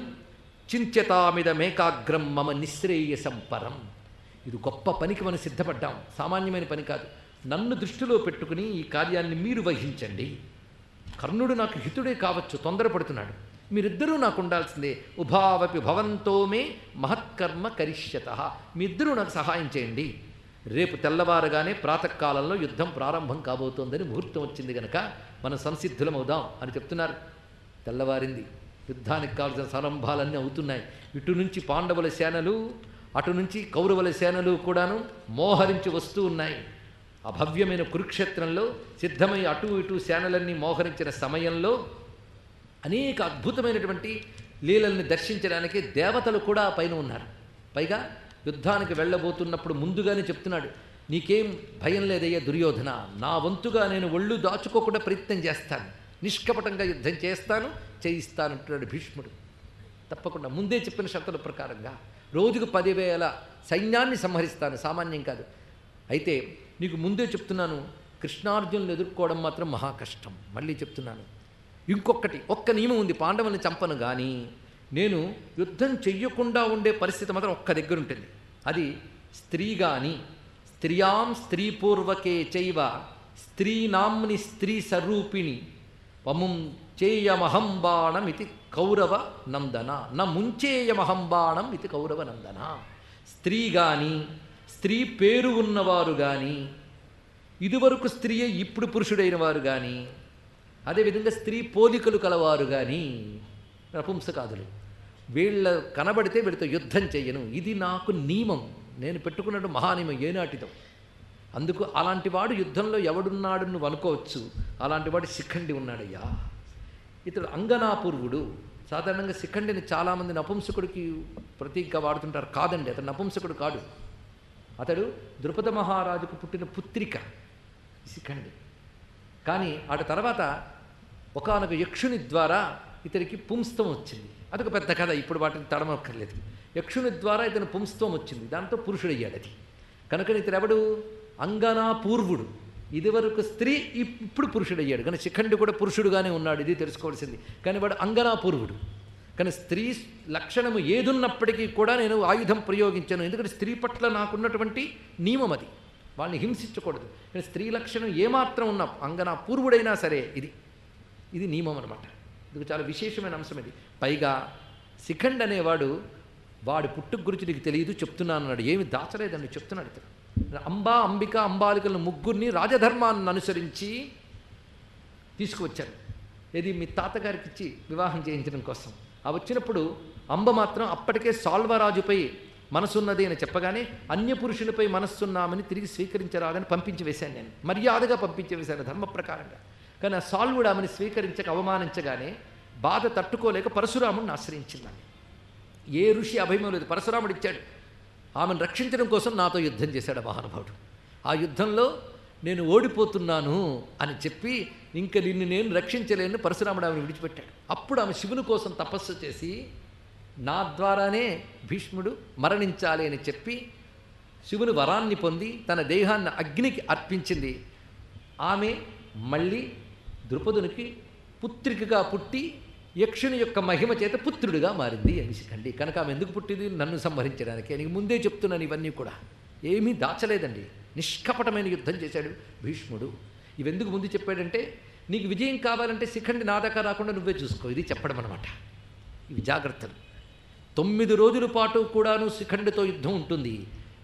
చింత్యతామిదమేకాగ్రం మమ నిశ్రేయసం పరం ఇది గొప్ప పనికి మనం సిద్ధపడ్డాం సామాన్యమైన పని కాదు నన్ను దృష్టిలో పెట్టుకుని ఈ కార్యాన్ని మీరు వహించండి కర్ణుడు నాకు హితుడే కావచ్చు తొందరపడుతున్నాడు మీరిద్దరూ నాకు ఉండాల్సిందే ఉభావపి భవంతో మే మహత్కర్మ కరిష్యత మీ ఇద్దరూ నాకు సహాయం చేయండి రేపు తెల్లవారగానే ప్రాతకాలంలో యుద్ధం ప్రారంభం కాబోతోందని ముహూర్తం వచ్చింది గనక మనం సంసిద్ధులమవుదాం అని చెప్తున్నారు తెల్లవారింది యుద్ధానికి కావాల్సిన సరంభాలన్నీ అవుతున్నాయి ఇటు నుంచి పాండవుల సేనలు అటు నుంచి కౌరవుల సేనలు కూడాను మోహరించి వస్తూ ఉన్నాయి అభవ్యమైన కురుక్షేత్రంలో సిద్ధమై అటు ఇటు సేనలన్నీ మోహరించిన సమయంలో అనేక అద్భుతమైనటువంటి లీలల్ని దర్శించడానికి దేవతలు కూడా ఆ పైన ఉన్నారు పైగా యుద్ధానికి వెళ్ళబోతున్నప్పుడు ముందుగానే చెప్తున్నాడు నీకేం భయం లేదయ్యా దుర్యోధన నా వంతుగా నేను ఒళ్ళు దాచుకోకుండా ప్రయత్నం చేస్తాను నిష్కపటంగా యుద్ధం చేస్తాను చేయిస్తానంటున్నాడు భీష్ముడు తప్పకుండా ముందే చెప్పిన షరతుల ప్రకారంగా రోజుకు పదివేల సైన్యాన్ని సంహరిస్తాను సామాన్యం కాదు అయితే నీకు ముందే చెప్తున్నాను కృష్ణార్జునులు ఎదుర్కోవడం మాత్రం మహా కష్టం మళ్ళీ చెప్తున్నాను ఇంకొకటి ఒక్క నియమం ఉంది పాండవుల్ని చంపను కానీ నేను యుద్ధం చెయ్యకుండా ఉండే పరిస్థితి మాత్రం ఒక్క దగ్గర ఉంటుంది అది స్త్రీ కానీ స్త్రియాం స్త్రీపూర్వకే చైవ స్త్రీనాంని స్త్రీ స్వరూపిణి వముం చేయమహంబాణం ఇది కౌరవ నందన న ముంచేయమహంబాణం ఇది కౌరవ నందన స్త్రీ కానీ స్త్రీ పేరు ఉన్నవారు కానీ ఇదివరకు స్త్రీయే ఇప్పుడు పురుషుడైన వారు కానీ అదేవిధంగా స్త్రీ పోలికలు కలవారు కానీ నపుంసకాదులు వీళ్ళ కనబడితే వీళ్ళతో యుద్ధం చెయ్యను ఇది నాకు నియమం నేను పెట్టుకున్నట్టు మహానియమం ఏనాటిదో అందుకు అలాంటి వాడు యుద్ధంలో ఎవడున్నాడు నువ్వు అనుకోవచ్చు అలాంటి వాడు శిఖండి ఉన్నాడయ్యా ఇతడు అంగనాపూర్వుడు సాధారణంగా శిఖండిని చాలామంది నపుంసకుడికి ప్రతీకగా వాడుతుంటారు కాదండి అతడు నపుంసకుడు కాడు అతడు ద్రుపద మహారాజుకు పుట్టిన పుత్రిక శిఖండి కానీ ఆట తర్వాత ఒకానొక యక్షుని ద్వారా ఇతనికి పుంస్తం వచ్చింది అదొక పెద్ద కథ ఇప్పుడు వాటిని తడమక్కర్లేదు యక్షుని ద్వారా ఇతను పుంస్తం వచ్చింది దాంతో పురుషుడయ్యాడు అది కనుక ఇతడు ఎవడు అంగనా పూర్వుడు ఇదివరకు స్త్రీ ఇప్- ఇప్పుడు పురుషుడయ్యాడు కానీ శిఖండి కూడా పురుషుడుగానే ఉన్నాడు ఇది తెలుసుకోవాల్సింది కానీ వాడు అంగనాపూర్వుడు కానీ స్త్రీ లక్షణము ఏదున్నప్పటికీ కూడా నేను ఆయుధం ప్రయోగించాను ఎందుకంటే స్త్రీ పట్ల నాకున్నటువంటి నియమం అది వాళ్ళని హింసించకూడదు కానీ స్త్రీ లక్షణం ఏమాత్రం ఉన్న అంగనా పూర్వుడైనా సరే ఇది ఇది నియమం అనమాట ఇది చాలా విశేషమైన అంశం ఇది పైగా శిఖండ్ అనేవాడు వాడి పుట్టుక గురించి నీకు తెలియదు చెప్తున్నాను అన్నాడు ఏమి దాచలేదండి చెప్తున్నాడు ఇతను అంబా అంబిక అంబాలికలను ముగ్గురిని రాజధర్మాన్ని అనుసరించి తీసుకువచ్చారు ఇది మీ తాతగారికి ఇచ్చి వివాహం చేయించడం కోసం ఆ వచ్చినప్పుడు అంబ మాత్రం అప్పటికే సాల్వరాజుపై మనసున్నది అని చెప్పగానే అన్య పురుషులపై మనస్సున్నామని తిరిగి స్వీకరించరాదని పంపించి వేశాను నేను మర్యాదగా పంపించి వేశాను ధర్మ ప్రకారంగా కానీ ఆ సాల్వుడు ఆమెను స్వీకరించక అవమానించగానే బాధ తట్టుకోలేక పరశురాముడిని ఆశ్రయించిందని ఏ ఋషి అభయమం లేదు పరశురాముడు ఇచ్చాడు ఆమెను రక్షించడం కోసం నాతో యుద్ధం చేశాడు ఆ మహానుభావుడు ఆ యుద్ధంలో నేను ఓడిపోతున్నాను అని చెప్పి ఇంక నిన్ను నేను రక్షించలేను పరశురాముడు ఆమెను విడిచిపెట్టాడు అప్పుడు ఆమె శివుని కోసం తపస్సు చేసి నా ద్వారానే భీష్ముడు మరణించాలి అని చెప్పి శివుని వరాన్ని పొంది తన దేహాన్ని అగ్నికి అర్పించింది ఆమె మళ్ళీ ద్రుపదునికి పుత్రికగా పుట్టి యక్షుని యొక్క మహిమ చేత పుత్రుడిగా మారింది అని శిఖండి కనుక ఆమె ఎందుకు పుట్టింది నన్ను సంహరించడానికి అని ముందే చెప్తున్నాను ఇవన్నీ కూడా ఏమీ దాచలేదండి నిష్కపటమైన యుద్ధం చేశాడు భీష్ముడు ఇవెందుకు ముందు చెప్పాడంటే నీకు విజయం కావాలంటే శిఖండి నా దాకా రాకుండా నువ్వే చూసుకో ఇది చెప్పడం అనమాట ఇవి జాగ్రత్తలు తొమ్మిది రోజుల పాటు కూడాను శిఖండితో యుద్ధం ఉంటుంది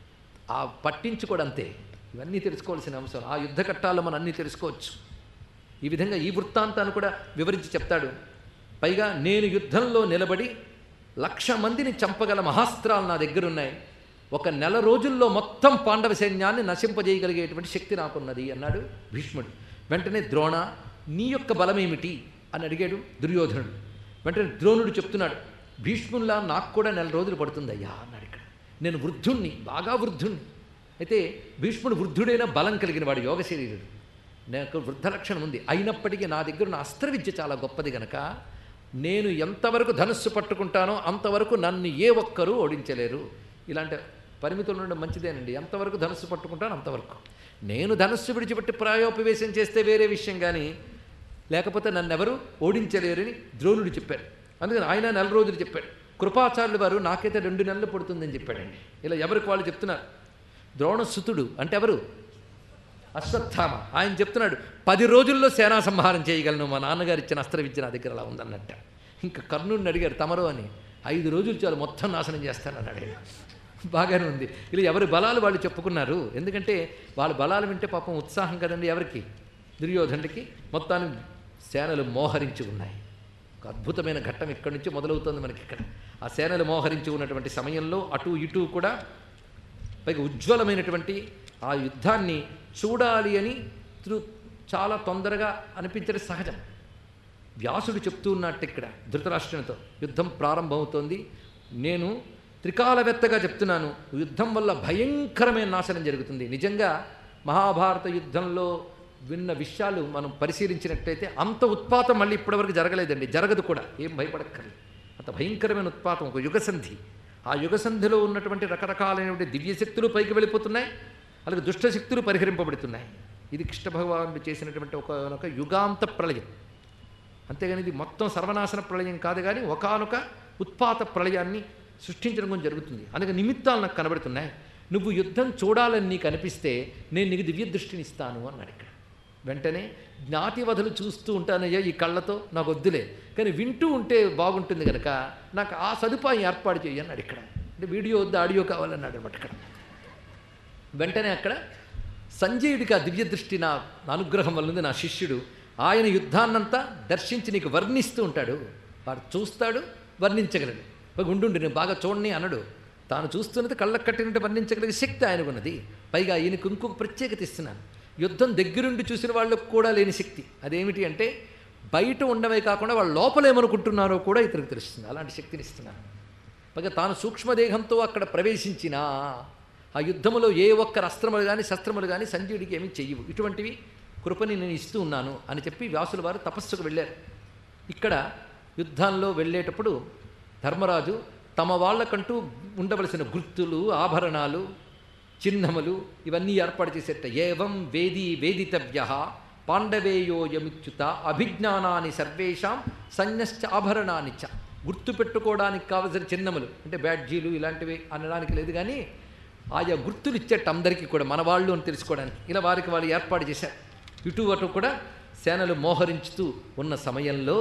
ఆ పట్టించుకోడు అంతే ఇవన్నీ తెలుసుకోవాల్సిన అంశం ఆ యుద్ధ కట్టాల్లో మనం అన్నీ తెలుసుకోవచ్చు ఈ విధంగా ఈ వృత్తాంతాన్ని కూడా వివరించి చెప్తాడు పైగా నేను యుద్ధంలో నిలబడి లక్ష మందిని చంపగల మహాస్త్రాలు నా దగ్గర ఉన్నాయి ఒక నెల రోజుల్లో మొత్తం పాండవ సైన్యాన్ని నశింపజేయగలిగేటువంటి శక్తి నాకున్నది అన్నాడు భీష్ముడు వెంటనే ద్రోణ నీ యొక్క బలమేమిటి అని అడిగాడు దుర్యోధనుడు వెంటనే ద్రోణుడు చెప్తున్నాడు భీష్ముల్లా నాకు కూడా నెల రోజులు పడుతుంది అయ్యా అన్నాడు ఇక్కడ నేను వృద్ధుణ్ణి బాగా వృద్ధుణ్ణి అయితే భీష్ముడు వృద్ధుడైన బలం కలిగిన వాడు యోగ శరీరుడు నాకు వృద్ధ లక్షణం ఉంది అయినప్పటికీ నా దగ్గర ఉన్న అస్త్ర విద్య చాలా గొప్పది గనక నేను ఎంతవరకు ధనుస్సు పట్టుకుంటానో అంతవరకు నన్ను ఏ ఒక్కరూ ఓడించలేరు ఇలాంటి పరిమితులు ఉండడం మంచిదేనండి ఎంతవరకు ధనుస్సు పట్టుకుంటానో అంతవరకు నేను ధనుస్సు విడిచిపెట్టి ప్రాయోపవేశం చేస్తే వేరే విషయం కానీ లేకపోతే నన్ను ఎవరు ఓడించలేరని ద్రోణుడు చెప్పారు అందుకని ఆయన నెల రోజులు చెప్పాడు కృపాచార్యులు వారు నాకైతే రెండు నెలలు పడుతుందని చెప్పాడండి ఇలా ఎవరికి వాళ్ళు చెప్తున్నారు ద్రోణసుతుడు అంటే ఎవరు అశ్వత్థామ ఆయన చెప్తున్నాడు పది రోజుల్లో సేనా సంహారం చేయగలను మా నాన్నగారు ఇచ్చిన అస్త్ర విద్య నా దగ్గర అలా ఉందన్నట్ట ఇంకా కర్ణుడిని అడిగారు తమరు అని ఐదు రోజులు చాలు మొత్తం నాశనం చేస్తానన్నాడు ఆయన బాగానే ఉంది ఇలా ఎవరి బలాలు వాళ్ళు చెప్పుకున్నారు ఎందుకంటే వాళ్ళ బలాలు వింటే పాపం ఉత్సాహం కదండి ఎవరికి దుర్యోధనుడికి మొత్తానికి సేనలు మోహరించి ఉన్నాయి ఒక అద్భుతమైన ఘట్టం ఇక్కడి నుంచి మొదలవుతుంది మనకి ఇక్కడ ఆ సేనలు మోహరించి ఉన్నటువంటి సమయంలో అటు ఇటు కూడా పైగా ఉజ్వలమైనటువంటి ఆ యుద్ధాన్ని చూడాలి అని తృ- చాలా తొందరగా అనిపించడం సహజం వ్యాసుడు చెప్తూ ఉన్నట్టు ఇక్కడ ధృతరాష్ట్రునితో యుద్ధం ప్రారంభమవుతోంది నేను త్రికాలవేత్తగా చెప్తున్నాను యుద్ధం వల్ల భయంకరమైన నాశనం జరుగుతుంది నిజంగా మహాభారత యుద్ధంలో విన్న విషయాలు మనం పరిశీలించినట్టయితే అంత ఉత్పాతం మళ్ళీ ఇప్పటివరకు జరగలేదండి జరగదు కూడా ఏం భయపడక్కర్లేదు అంత భయంకరమైన ఉత్పాతం ఒక యుగసంధి ఆ యుగసంధిలో ఉన్నటువంటి రకరకాలైనటువంటి దివ్యశక్తులు పైకి వెళ్ళిపోతున్నాయి అలాగే దుష్టశక్తులు పరిహరింపబడుతున్నాయి ఇది కృష్ణ భగవానుడు చేసినటువంటి ఒక ఒక యుగాంత ప్రళయం అంతేగాని ఇది మొత్తం సర్వనాశన ప్రళయం కాదు కానీ ఒకానొక ఉత్పాత ప్రళయాన్ని సృష్టించడం కూడా జరుగుతుంది అందుకే నిమిత్తాలు నాకు కనబడుతున్నాయి నువ్వు యుద్ధం చూడాలని నీకు అనిపిస్తే నేను నీకు దివ్య దృష్టిని ఇస్తాను అన్నాడు ఇక్కడ వెంటనే జ్ఞాతివధులు చూస్తూ ఉంటానయ్యా ఈ కళ్ళతో నాకు వద్దులే కానీ వింటూ ఉంటే బాగుంటుంది కనుక నాకు ఆ సదుపాయం ఏర్పాటు చేయి అన్నాడు ఇక్కడ అంటే వీడియో వద్దు ఆడియో కావాలన్నాడు అనమాట ఇక్కడ వెంటనే అక్కడ సంజయుడికి ఆ దివ్య దృష్టి నా నా అనుగ్రహం వల్ల ఉంది నా శిష్యుడు ఆయన యుద్ధాన్నంతా దర్శించి నీకు వర్ణిస్తూ ఉంటాడు వాడు చూస్తాడు వర్ణించగలడు ఒక ఉండు నేను బాగా చూడని అనడు తాను చూస్తున్నది కళ్ళకు కట్టినట్టు వర్ణించగలిగే శక్తి ఆయనకున్నది పైగా ఈయనకు ఇంకొక ప్రత్యేకత ఇస్తున్నాను యుద్ధం దగ్గరుండి చూసిన వాళ్ళకు కూడా లేని శక్తి అదేమిటి అంటే బయట ఉండవే కాకుండా వాళ్ళు లోపల ఏమనుకుంటున్నారో కూడా ఇతనికి తెలుస్తుంది అలాంటి శక్తిని ఇస్తున్నాను పైగా తాను సూక్ష్మదేహంతో అక్కడ ప్రవేశించినా ఆ యుద్ధములో ఏ ఒక్క అస్త్రములు కానీ శస్త్రములు కానీ సంజయుడికి ఏమీ చెయ్యవు ఇటువంటివి కృపని నేను ఇస్తూ ఉన్నాను అని చెప్పి వ్యాసుల వారు తపస్సుకు వెళ్ళారు ఇక్కడ యుద్ధాల్లో వెళ్ళేటప్పుడు ధర్మరాజు తమ వాళ్ళకంటూ ఉండవలసిన గుర్తులు ఆభరణాలు చిహ్నములు ఇవన్నీ ఏర్పాటు చేసేట ఏవం వేది వేదితవ్య పాండవేయోయమిచ్యుత అభిజ్ఞానాన్ని సర్వేషాం సన్యశ్చ ఆభరణాన్ని చ గుర్తుపెట్టుకోవడానికి కావలసిన చిహ్నములు అంటే బ్యాడ్జీలు ఇలాంటివి అనడానికి లేదు కానీ ఆయా గుర్తులు ఇచ్చేట అందరికీ కూడా మన వాళ్ళు అని తెలుసుకోవడానికి ఇలా వారికి వాళ్ళు ఏర్పాటు చేశారు ఇటు అటు కూడా సేనలు మోహరించుతూ ఉన్న సమయంలో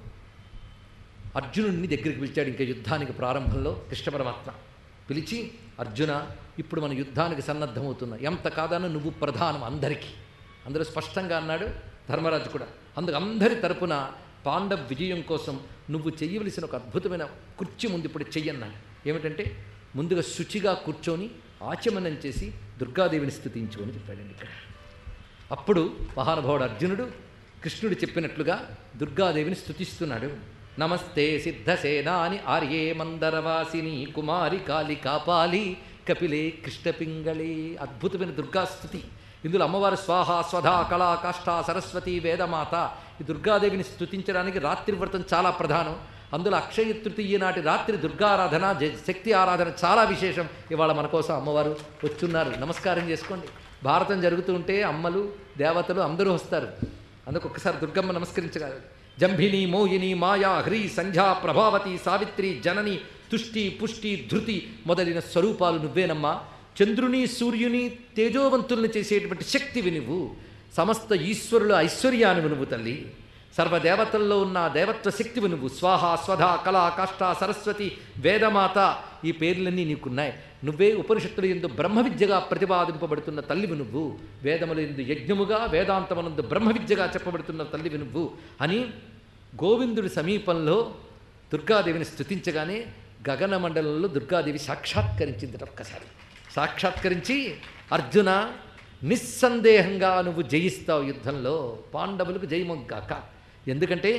అర్జునుడిని దగ్గరికి పిలిచాడు ఇంకా యుద్ధానికి ప్రారంభంలో కృష్ణ పరమాత్మ పిలిచి అర్జున ఇప్పుడు మన యుద్ధానికి సన్నద్ధమవుతున్నా ఎంత కాదన్నా నువ్వు ప్రధానం అందరికీ అందరూ స్పష్టంగా అన్నాడు ధర్మరాజు కూడా అందుకు అందరి తరపున పాండవ్ విజయం కోసం నువ్వు చెయ్యవలసిన ఒక అద్భుతమైన కుర్చీ ముందు ఇప్పుడు చెయ్యన్నాడు ఏమిటంటే ముందుగా శుచిగా కూర్చొని ఆచమనం చేసి దుర్గాదేవిని స్థుతించు అని చెప్పాడండి ఇక్కడ అప్పుడు మహానుభావుడు అర్జునుడు కృష్ణుడు చెప్పినట్లుగా దుర్గాదేవిని స్తుతిస్తున్నాడు నమస్తే సిద్ధసేనాని ఆర్యే మందరవాసిని కుమారి కాళి కాపాలి కపిలే కృష్ణపింగళే అద్భుతమైన దుర్గాస్థుతి ఇందులో అమ్మవారు స్వాహ స్వధా కళా కాష్ట సరస్వతి వేదమాత ఈ దుర్గాదేవిని స్తుతించడానికి రాత్రి వ్రతం చాలా ప్రధానం అందులో అక్షయ తృతీయ నాటి రాత్రి దుర్గారాధన జ- శక్తి ఆరాధన చాలా విశేషం ఇవాళ మన కోసం అమ్మవారు వచ్చున్నారు నమస్కారం చేసుకోండి భారతం జరుగుతూ ఉంటే అమ్మలు దేవతలు అందరూ వస్తారు అందుకు ఒక్కసారి దుర్గమ్మ నమస్కరించగలరు జంభిని మోహిని మాయా హ్రీ సంధ్యా ప్రభావతి సావిత్రి జనని తుష్టి పుష్టి ధృతి మొదలైన స్వరూపాలు నువ్వేనమ్మా చంద్రుని సూర్యుని తేజోవంతుల్ని చేసేటువంటి శక్తివి నువ్వు సమస్త ఈశ్వరుల ఐశ్వర్యాన్ని నువ్వు తల్లి సర్వదేవతల్లో ఉన్న దేవత్వ శక్తివి నువ్వు స్వాహ స్వధ కళా కాష్ట సరస్వతి వేదమాత ఈ పేర్లన్నీ నీకున్నాయి నువ్వే ఉపనిషత్తుల ఎందు బ్రహ్మ విద్యగా ప్రతిపాదింపబడుతున్న తల్లివి నువ్వు వేదముల ఎందు యజ్ఞముగా వేదాంతమనందు బ్రహ్మ విద్యగా చెప్పబడుతున్న తల్లివి నువ్వు అని గోవిందుడి సమీపంలో దుర్గాదేవిని స్తుతించగానే గగన మండలంలో దుర్గాదేవి సాక్షాత్కరించింది ఒక్కసారి సాక్షాత్కరించి అర్జున నిస్సందేహంగా నువ్వు జయిస్తావు యుద్ధంలో పాండవులకు జయమొగ్గాక ఎందుకంటే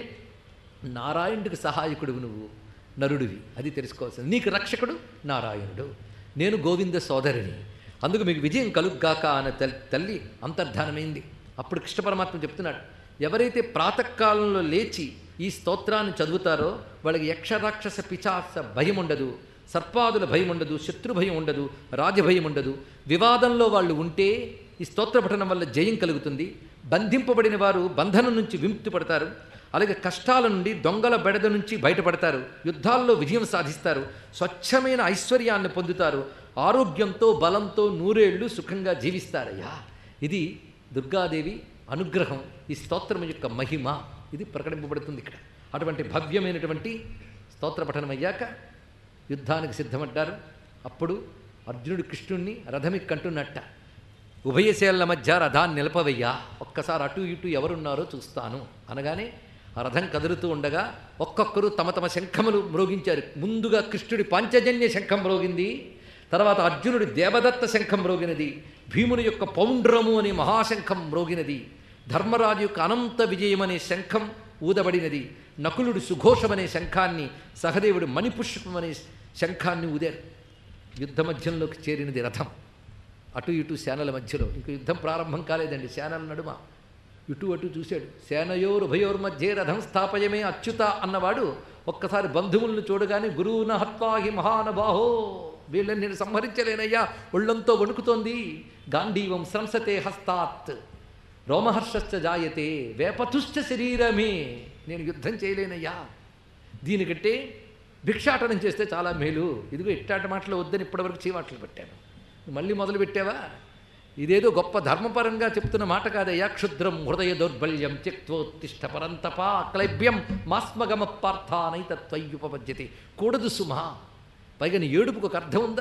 నారాయణుడికి సహాయకుడు నువ్వు నరుడివి అది తెలుసుకోవాల్సింది నీకు రక్షకుడు నారాయణుడు నేను గోవింద సోదరిని అందుకు మీకు విజయం కలుగ్గాక అనే తల్- తల్లి అంతర్ధానమైంది అప్పుడు కృష్ణ పరమాత్మ చెప్తున్నాడు ఎవరైతే ప్రాతకాలంలో లేచి ఈ స్తోత్రాన్ని చదువుతారో వాళ్ళకి యక్షరాక్షస పిచాస భయం ఉండదు సర్పాదుల భయం ఉండదు శత్రు భయం ఉండదు రాజభయం ఉండదు వివాదంలో వాళ్ళు ఉంటే ఈ స్తోత్ర పఠనం వల్ల జయం కలుగుతుంది బంధింపబడిన వారు బంధనం నుంచి విముక్తి పడతారు అలాగే కష్టాల నుండి దొంగల బెడద నుంచి బయటపడతారు యుద్ధాల్లో విజయం సాధిస్తారు స్వచ్ఛమైన ఐశ్వర్యాన్ని పొందుతారు ఆరోగ్యంతో బలంతో నూరేళ్లు సుఖంగా జీవిస్తారయ్యా ఇది దుర్గాదేవి అనుగ్రహం ఈ స్తోత్రం యొక్క మహిమ ఇది ప్రకటింపబడుతుంది ఇక్కడ అటువంటి భవ్యమైనటువంటి స్తోత్ర పఠనం అయ్యాక యుద్ధానికి సిద్ధమడ్డారు అప్పుడు అర్జునుడు కృష్ణుణ్ణి రథమిక్కంటున్నట్ట ఉభయశేళ్ల మధ్య రథాన్ని నిలపవయ్యా ఒక్కసారి అటు ఇటు ఎవరున్నారో చూస్తాను అనగానే ఆ రథం కదులుతూ ఉండగా ఒక్కొక్కరు తమ తమ శంఖములు మ్రోగించారు ముందుగా కృష్ణుడి పాంచజన్య శంఖం మ్రోగింది తర్వాత అర్జునుడి దేవదత్త శంఖం మ్రోగినది భీముని యొక్క పౌండ్రము అనే మహాశంఖం మ్రోగినది ధర్మరాజు యొక్క అనంత విజయం అనే శంఖం ఊదబడినది నకులుడు సుఘోషమనే శంఖాన్ని సహదేవుడు మణిపుష్పం అనే శంఖాన్ని ఊదారు యుద్ధ మధ్యంలోకి చేరినది రథం అటు ఇటు సేనల మధ్యలో ఇంక యుద్ధం ప్రారంభం కాలేదండి సేనల నడుమ ఇటు అటు చూశాడు సేనయోరు ఉభయోర్ మధ్యే రథం స్థాపయమే అచ్యుత అన్నవాడు ఒక్కసారి బంధువులను చూడగానే గురువున హత్వాహి మహానబాహో వీళ్ళని నేను సంహరించలేనయ్యా ఒళ్ళంతో వణుకుతోంది గాంధీవం సంసతే హస్తాత్ రోమహర్షశ్చ జాయతే వేపతుశ్చ శరీరమే నేను యుద్ధం చేయలేనయ్యా దీనికంటే భిక్షాటనం చేస్తే చాలా మేలు ఇదిగో ఇట్టాట మాటలు వద్దని ఇప్పటివరకు చీవాట్లు పెట్టాను మళ్ళీ మొదలు పెట్టావా ఇదేదో గొప్ప ధర్మపరంగా చెప్తున్న మాట కాదయ్యా క్షుద్రం హృదయ దౌర్బల్యం త్యక్తోత్తిష్ట పరంతప క్లైబ్యం మాస్మగమ పార్థానై తత్వయ్యుపపద్యతే కూడదు సుమా పైగా నీ ఏడుపుకు ఒక అర్థం ఉందా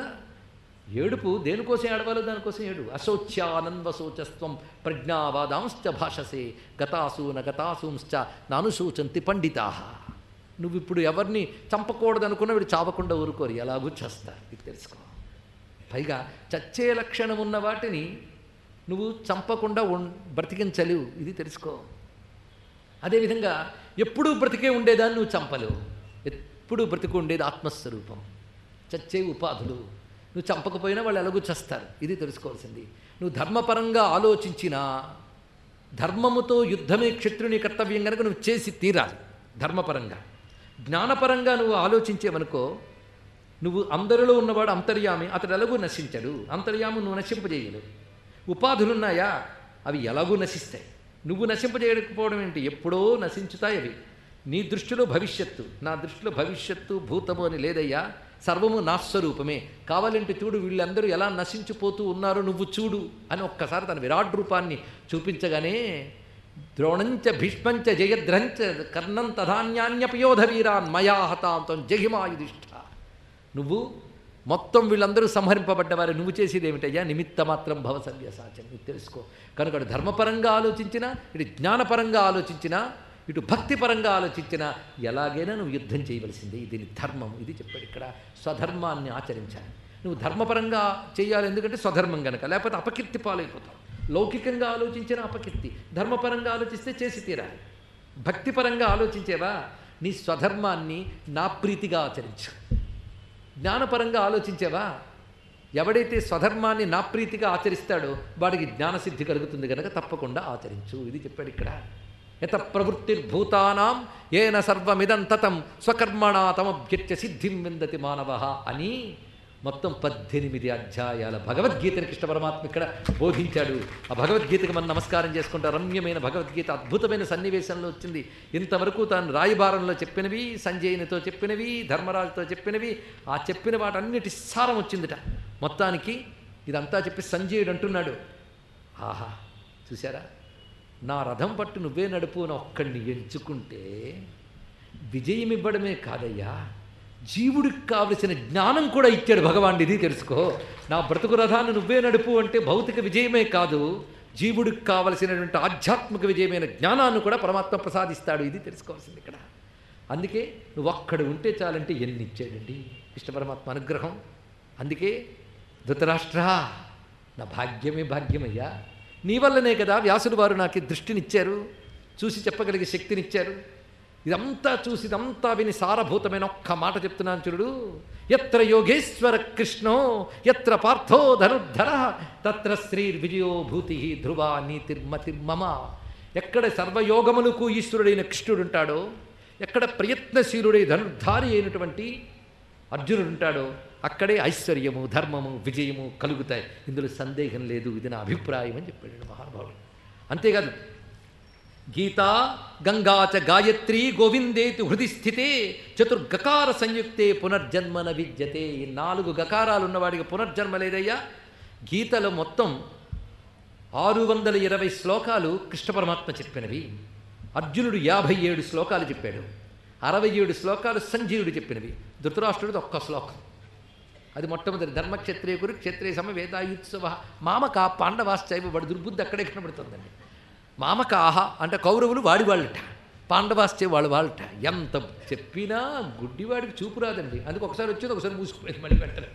ఏడుపు దేనికోసం ఏడవాలో దానికోసం ఏడు అశోచ్యానందశోచస్వం ప్రజ్ఞావాదాంశ్చ భాషసే గతాసూన గతాసూంశ్చ నానుశోచంతి పండితా నువ్వు ఇప్పుడు ఎవరిని చంపకూడదనుకున్న వీడు చావకుండా ఊరుకోరు ఎలాగూ చేస్తారు ఇది తెలుసుకో పైగా చచ్చే లక్షణం ఉన్న వాటిని నువ్వు చంపకుండా ఉన్ బ్రతికించలేవు ఇది తెలుసుకో అదేవిధంగా ఎప్పుడూ బ్రతికే ఉండేదాన్ని నువ్వు చంపలేవు ఎప్పుడూ బ్రతికి ఉండేది ఆత్మస్వరూపం చచ్చే ఉపాధులు నువ్వు చంపకపోయినా వాళ్ళు ఎలాగూ చస్తారు ఇది తెలుసుకోవాల్సింది నువ్వు ధర్మపరంగా ఆలోచించినా ధర్మముతో యుద్ధమే క్షత్రుని కర్తవ్యం కనుక నువ్వు చేసి తీరాలి ధర్మపరంగా జ్ఞానపరంగా నువ్వు ఆలోచించేవనుకో నువ్వు అందరిలో ఉన్నవాడు అంతర్యామి అతడు ఎలాగూ నశించడు అంతర్యాము నువ్వు నశింపజేయలేవు ఉపాధులున్నాయా అవి ఎలాగూ నశిస్తాయి నువ్వు నశింపజేయకపోవడం ఏంటి ఎప్పుడో నశించుతాయి అవి నీ దృష్టిలో భవిష్యత్తు నా దృష్టిలో భవిష్యత్తు భూతము అని లేదయ్యా సర్వము నా స్వరూపమే కావాలంటే చూడు వీళ్ళందరూ ఎలా నశించిపోతూ ఉన్నారో నువ్వు చూడు అని ఒక్కసారి తన విరాట్ రూపాన్ని చూపించగానే ద్రోణంచ భీష్మంచ జయద్రంచ కర్ణం తధాన్యాన్యపయోధ వీరాన్ మయా హతాంతం జహిమాయుధిష్ఠ నువ్వు మొత్తం వీళ్ళందరూ సంహరింపబడ్డవారు నువ్వు చేసేది ఏమిటయ్యా నిమిత్త మాత్రం భవ సవ్యసాచం నువ్వు తెలుసుకో కనుక అటు ధర్మపరంగా ఆలోచించినా ఇటు జ్ఞానపరంగా ఆలోచించినా ఇటు భక్తిపరంగా ఆలోచించినా ఎలాగైనా నువ్వు యుద్ధం చేయవలసిందే ఇది నీ ధర్మం ఇది చెప్పాడు ఇక్కడ స్వధర్మాన్ని ఆచరించాలి నువ్వు ధర్మపరంగా చేయాలి ఎందుకంటే స్వధర్మం కనుక లేకపోతే అపకీర్తి పాలైపోతావు లౌకికంగా ఆలోచించిన అపకీర్తి ధర్మపరంగా ఆలోచిస్తే చేసి తీరాలి భక్తిపరంగా ఆలోచించేవా నీ స్వధర్మాన్ని నా ప్రీతిగా ఆచరించు జ్ఞానపరంగా ఆలోచించేవా ఎవడైతే స్వధర్మాన్ని నా ప్రీతిగా ఆచరిస్తాడో వాడికి జ్ఞానసిద్ధి కలుగుతుంది కనుక తప్పకుండా ఆచరించు ఇది చెప్పాడు ఇక్కడ యత ప్రవృత్తిర్భూతానాం ఏన సర్వమిదం తతం స్వకర్మణా తమభ్యత్య సిద్ధిం విందతి మానవ అని మొత్తం పద్దెనిమిది అధ్యాయాల భగవద్గీతని కృష్ణ పరమాత్మ ఇక్కడ బోధించాడు ఆ భగవద్గీతకి మనం నమస్కారం చేసుకుంటా రమ్యమైన భగవద్గీత అద్భుతమైన సన్నివేశంలో వచ్చింది ఇంతవరకు తాను రాయబారంలో చెప్పినవి సంజయునితో చెప్పినవి ధర్మరాజుతో చెప్పినవి ఆ చెప్పిన వాటన్నిటి సారం వచ్చిందిట మొత్తానికి ఇదంతా చెప్పి సంజయుడు అంటున్నాడు ఆహా చూసారా నా రథం పట్టు నువ్వే నడుపు అని ఒక్కడిని ఎంచుకుంటే విజయం ఇవ్వడమే కాదయ్యా జీవుడికి కావలసిన జ్ఞానం కూడా ఇచ్చాడు భగవాన్ ఇది తెలుసుకో నా బ్రతుకు రథాన్ని నువ్వే నడుపు అంటే భౌతిక విజయమే కాదు జీవుడికి కావలసినటువంటి ఆధ్యాత్మిక విజయమైన జ్ఞానాన్ని కూడా పరమాత్మ ప్రసాదిస్తాడు ఇది తెలుసుకోవాల్సింది ఇక్కడ అందుకే నువ్వు ఒక్కడు ఉంటే చాలంటే ఎన్ని ఇచ్చాడండి కృష్ణ పరమాత్మ అనుగ్రహం అందుకే ధృతరాష్ట్ర నా భాగ్యమే భాగ్యమయ్యా నీ వల్లనే కదా వ్యాసులు వారు నాకు ఈ దృష్టినిచ్చారు చూసి చెప్పగలిగే శక్తినిచ్చారు ఇదంతా చూసి ఇదంతా విని సారభూతమైన ఒక్క మాట చెప్తున్నాను చూడు ఎత్ర యోగేశ్వర కృష్ణో ఎత్ర పార్థో ధనుర్ధర తత్ర శ్రీర్విజయో భూతి ధ్రువ నీతిర్మతిర్మమ ఎక్కడ సర్వయోగములకు ఈశ్వరుడైన కృష్ణుడు ఉంటాడో ఎక్కడ ప్రయత్నశీలుడై ధనుర్ధారి అయినటువంటి అర్జునుడు ఉంటాడో అక్కడే ఐశ్వర్యము ధర్మము విజయము కలుగుతాయి ఇందులో సందేహం లేదు ఇది నా అభిప్రాయం అని చెప్పాడు మహానుభావుడు అంతేకాదు గీతా గంగా చ గాయత్రి గోవిందేతి హృది స్థితే చతుర్గకార సంయుక్తే పునర్జన్మన విద్యతే ఈ నాలుగు గకారాలు ఉన్నవాడికి పునర్జన్మ లేదయ్యా గీతలో మొత్తం ఆరు వందల ఇరవై శ్లోకాలు కృష్ణ పరమాత్మ చెప్పినవి అర్జునుడు యాభై ఏడు శ్లోకాలు చెప్పాడు అరవై ఏడు శ్లోకాలు సంజీవుడు చెప్పినవి ధృతరాష్ట్రుడిది ఒక్క శ్లోకం అది మొట్టమొదటి ధర్మక్షత్రియ గురు క్షత్రియ సమ వేదాయుత్సవ మామక పాండవాశ్చైవ వాడి దుర్బుద్ధి అక్కడే కనబడుతుందండి మామకాహ అంటే కౌరవులు వాడి వాళ్ళట పాండవాశ్చే వాళ్ళు వాళ్ళట ఎంత చెప్పినా గుడ్డివాడికి చూపు రాదండి అందుకు ఒకసారి వచ్చేది ఒకసారి మూసుకుపోయింది మళ్ళీ వెంటనే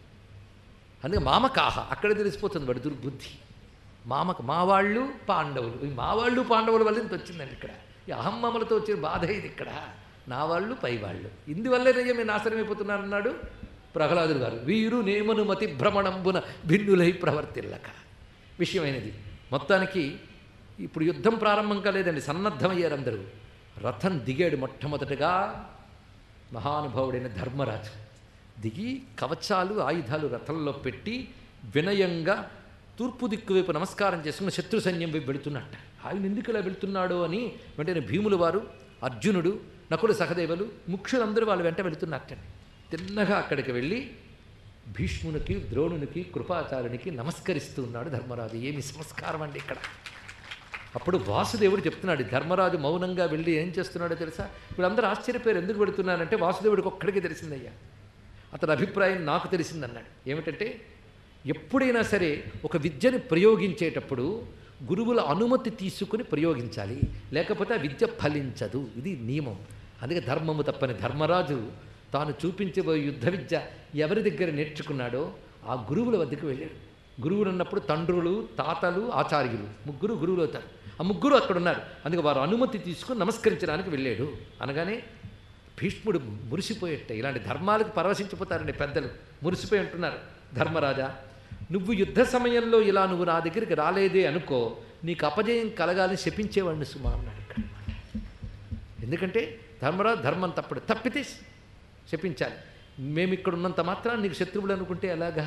అందుకే మామకాహ అక్కడే తెలిసిపోతుంది వాడి దుర్బుద్ధి మామక మా వాళ్ళు పాండవులు ఈ మా వాళ్ళు పాండవుల వల్ల ఇంత వచ్చిందండి ఇక్కడ ఈ అహమ్మములతో వచ్చిన బాధ ఇది ఇక్కడ నా వాళ్ళు పై వాళ్ళు ఇందువల్లే మీరు నాశనమైపోతున్నారన్నాడు ప్రహ్లాదుడు గారు వీరు నేమను మతి భ్రమణంబున భిన్నులై ప్రవర్తిల్లక విషయమైనది మొత్తానికి ఇప్పుడు యుద్ధం ప్రారంభం కాలేదండి సన్నద్ధమయ్యారు అందరూ రథం దిగాడు మొట్టమొదటగా మహానుభావుడైన ధర్మరాజు దిగి కవచాలు ఆయుధాలు రథంలో పెట్టి వినయంగా తూర్పు దిక్కు వైపు నమస్కారం చేసుకుని శత్రు సైన్యం వైపు వెళుతున్నట్ట ఆయన ఎందుకు ఇలా వెళుతున్నాడు అని వెంటనే భీములు వారు అర్జునుడు నకుల సహదేవులు ముఖ్యులందరూ వాళ్ళు వెంట వెళుతున్నట్టండి తిన్నగా అక్కడికి వెళ్ళి భీష్మునికి ద్రోణునికి కృపాచారునికి నమస్కరిస్తూ ఉన్నాడు ధర్మరాజు ఏమి సంస్కారం అండి ఇక్కడ అప్పుడు వాసుదేవుడు చెప్తున్నాడు ధర్మరాజు మౌనంగా వెళ్ళి ఏం చేస్తున్నాడో తెలుసా ఇప్పుడు అందరూ ఆశ్చర్యపోయారు ఎందుకు పెడుతున్నానంటే వాసుదేవుడికి ఒక్కడికి తెలిసిందయ్యా అతని అభిప్రాయం నాకు తెలిసిందన్నాడు ఏమిటంటే ఎప్పుడైనా సరే ఒక విద్యని ప్రయోగించేటప్పుడు గురువుల అనుమతి తీసుకుని ప్రయోగించాలి లేకపోతే ఆ విద్య ఫలించదు ఇది నియమం అందుకే ధర్మము తప్పని ధర్మరాజు తాను చూపించబోయే యుద్ధ విద్య ఎవరి దగ్గర నేర్చుకున్నాడో ఆ గురువుల వద్దకు వెళ్ళాడు గురువులు ఉన్నప్పుడు తండ్రులు తాతలు ఆచార్యులు ముగ్గురు గురువులు అవుతారు ఆ ముగ్గురు అక్కడ ఉన్నారు అందుకే వారు అనుమతి తీసుకుని నమస్కరించడానికి వెళ్ళాడు అనగానే భీష్ముడు మురిసిపోయేట ఇలాంటి ధర్మాలకు పరవశించిపోతారండి పెద్దలు మురిసిపోయి ఉంటున్నారు ధర్మరాజా నువ్వు యుద్ధ సమయంలో ఇలా నువ్వు నా దగ్గరికి రాలేదే అనుకో నీకు అపజయం కలగాలని శపించేవాడిని సుమా అన్నాడు ఇక్కడ ఎందుకంటే ధర్మరాజు ధర్మం తప్పుడు తప్పితే శపించాలి మేము ఇక్కడ ఉన్నంత మాత్రం నీకు శత్రువులు అనుకుంటే ఎలాగా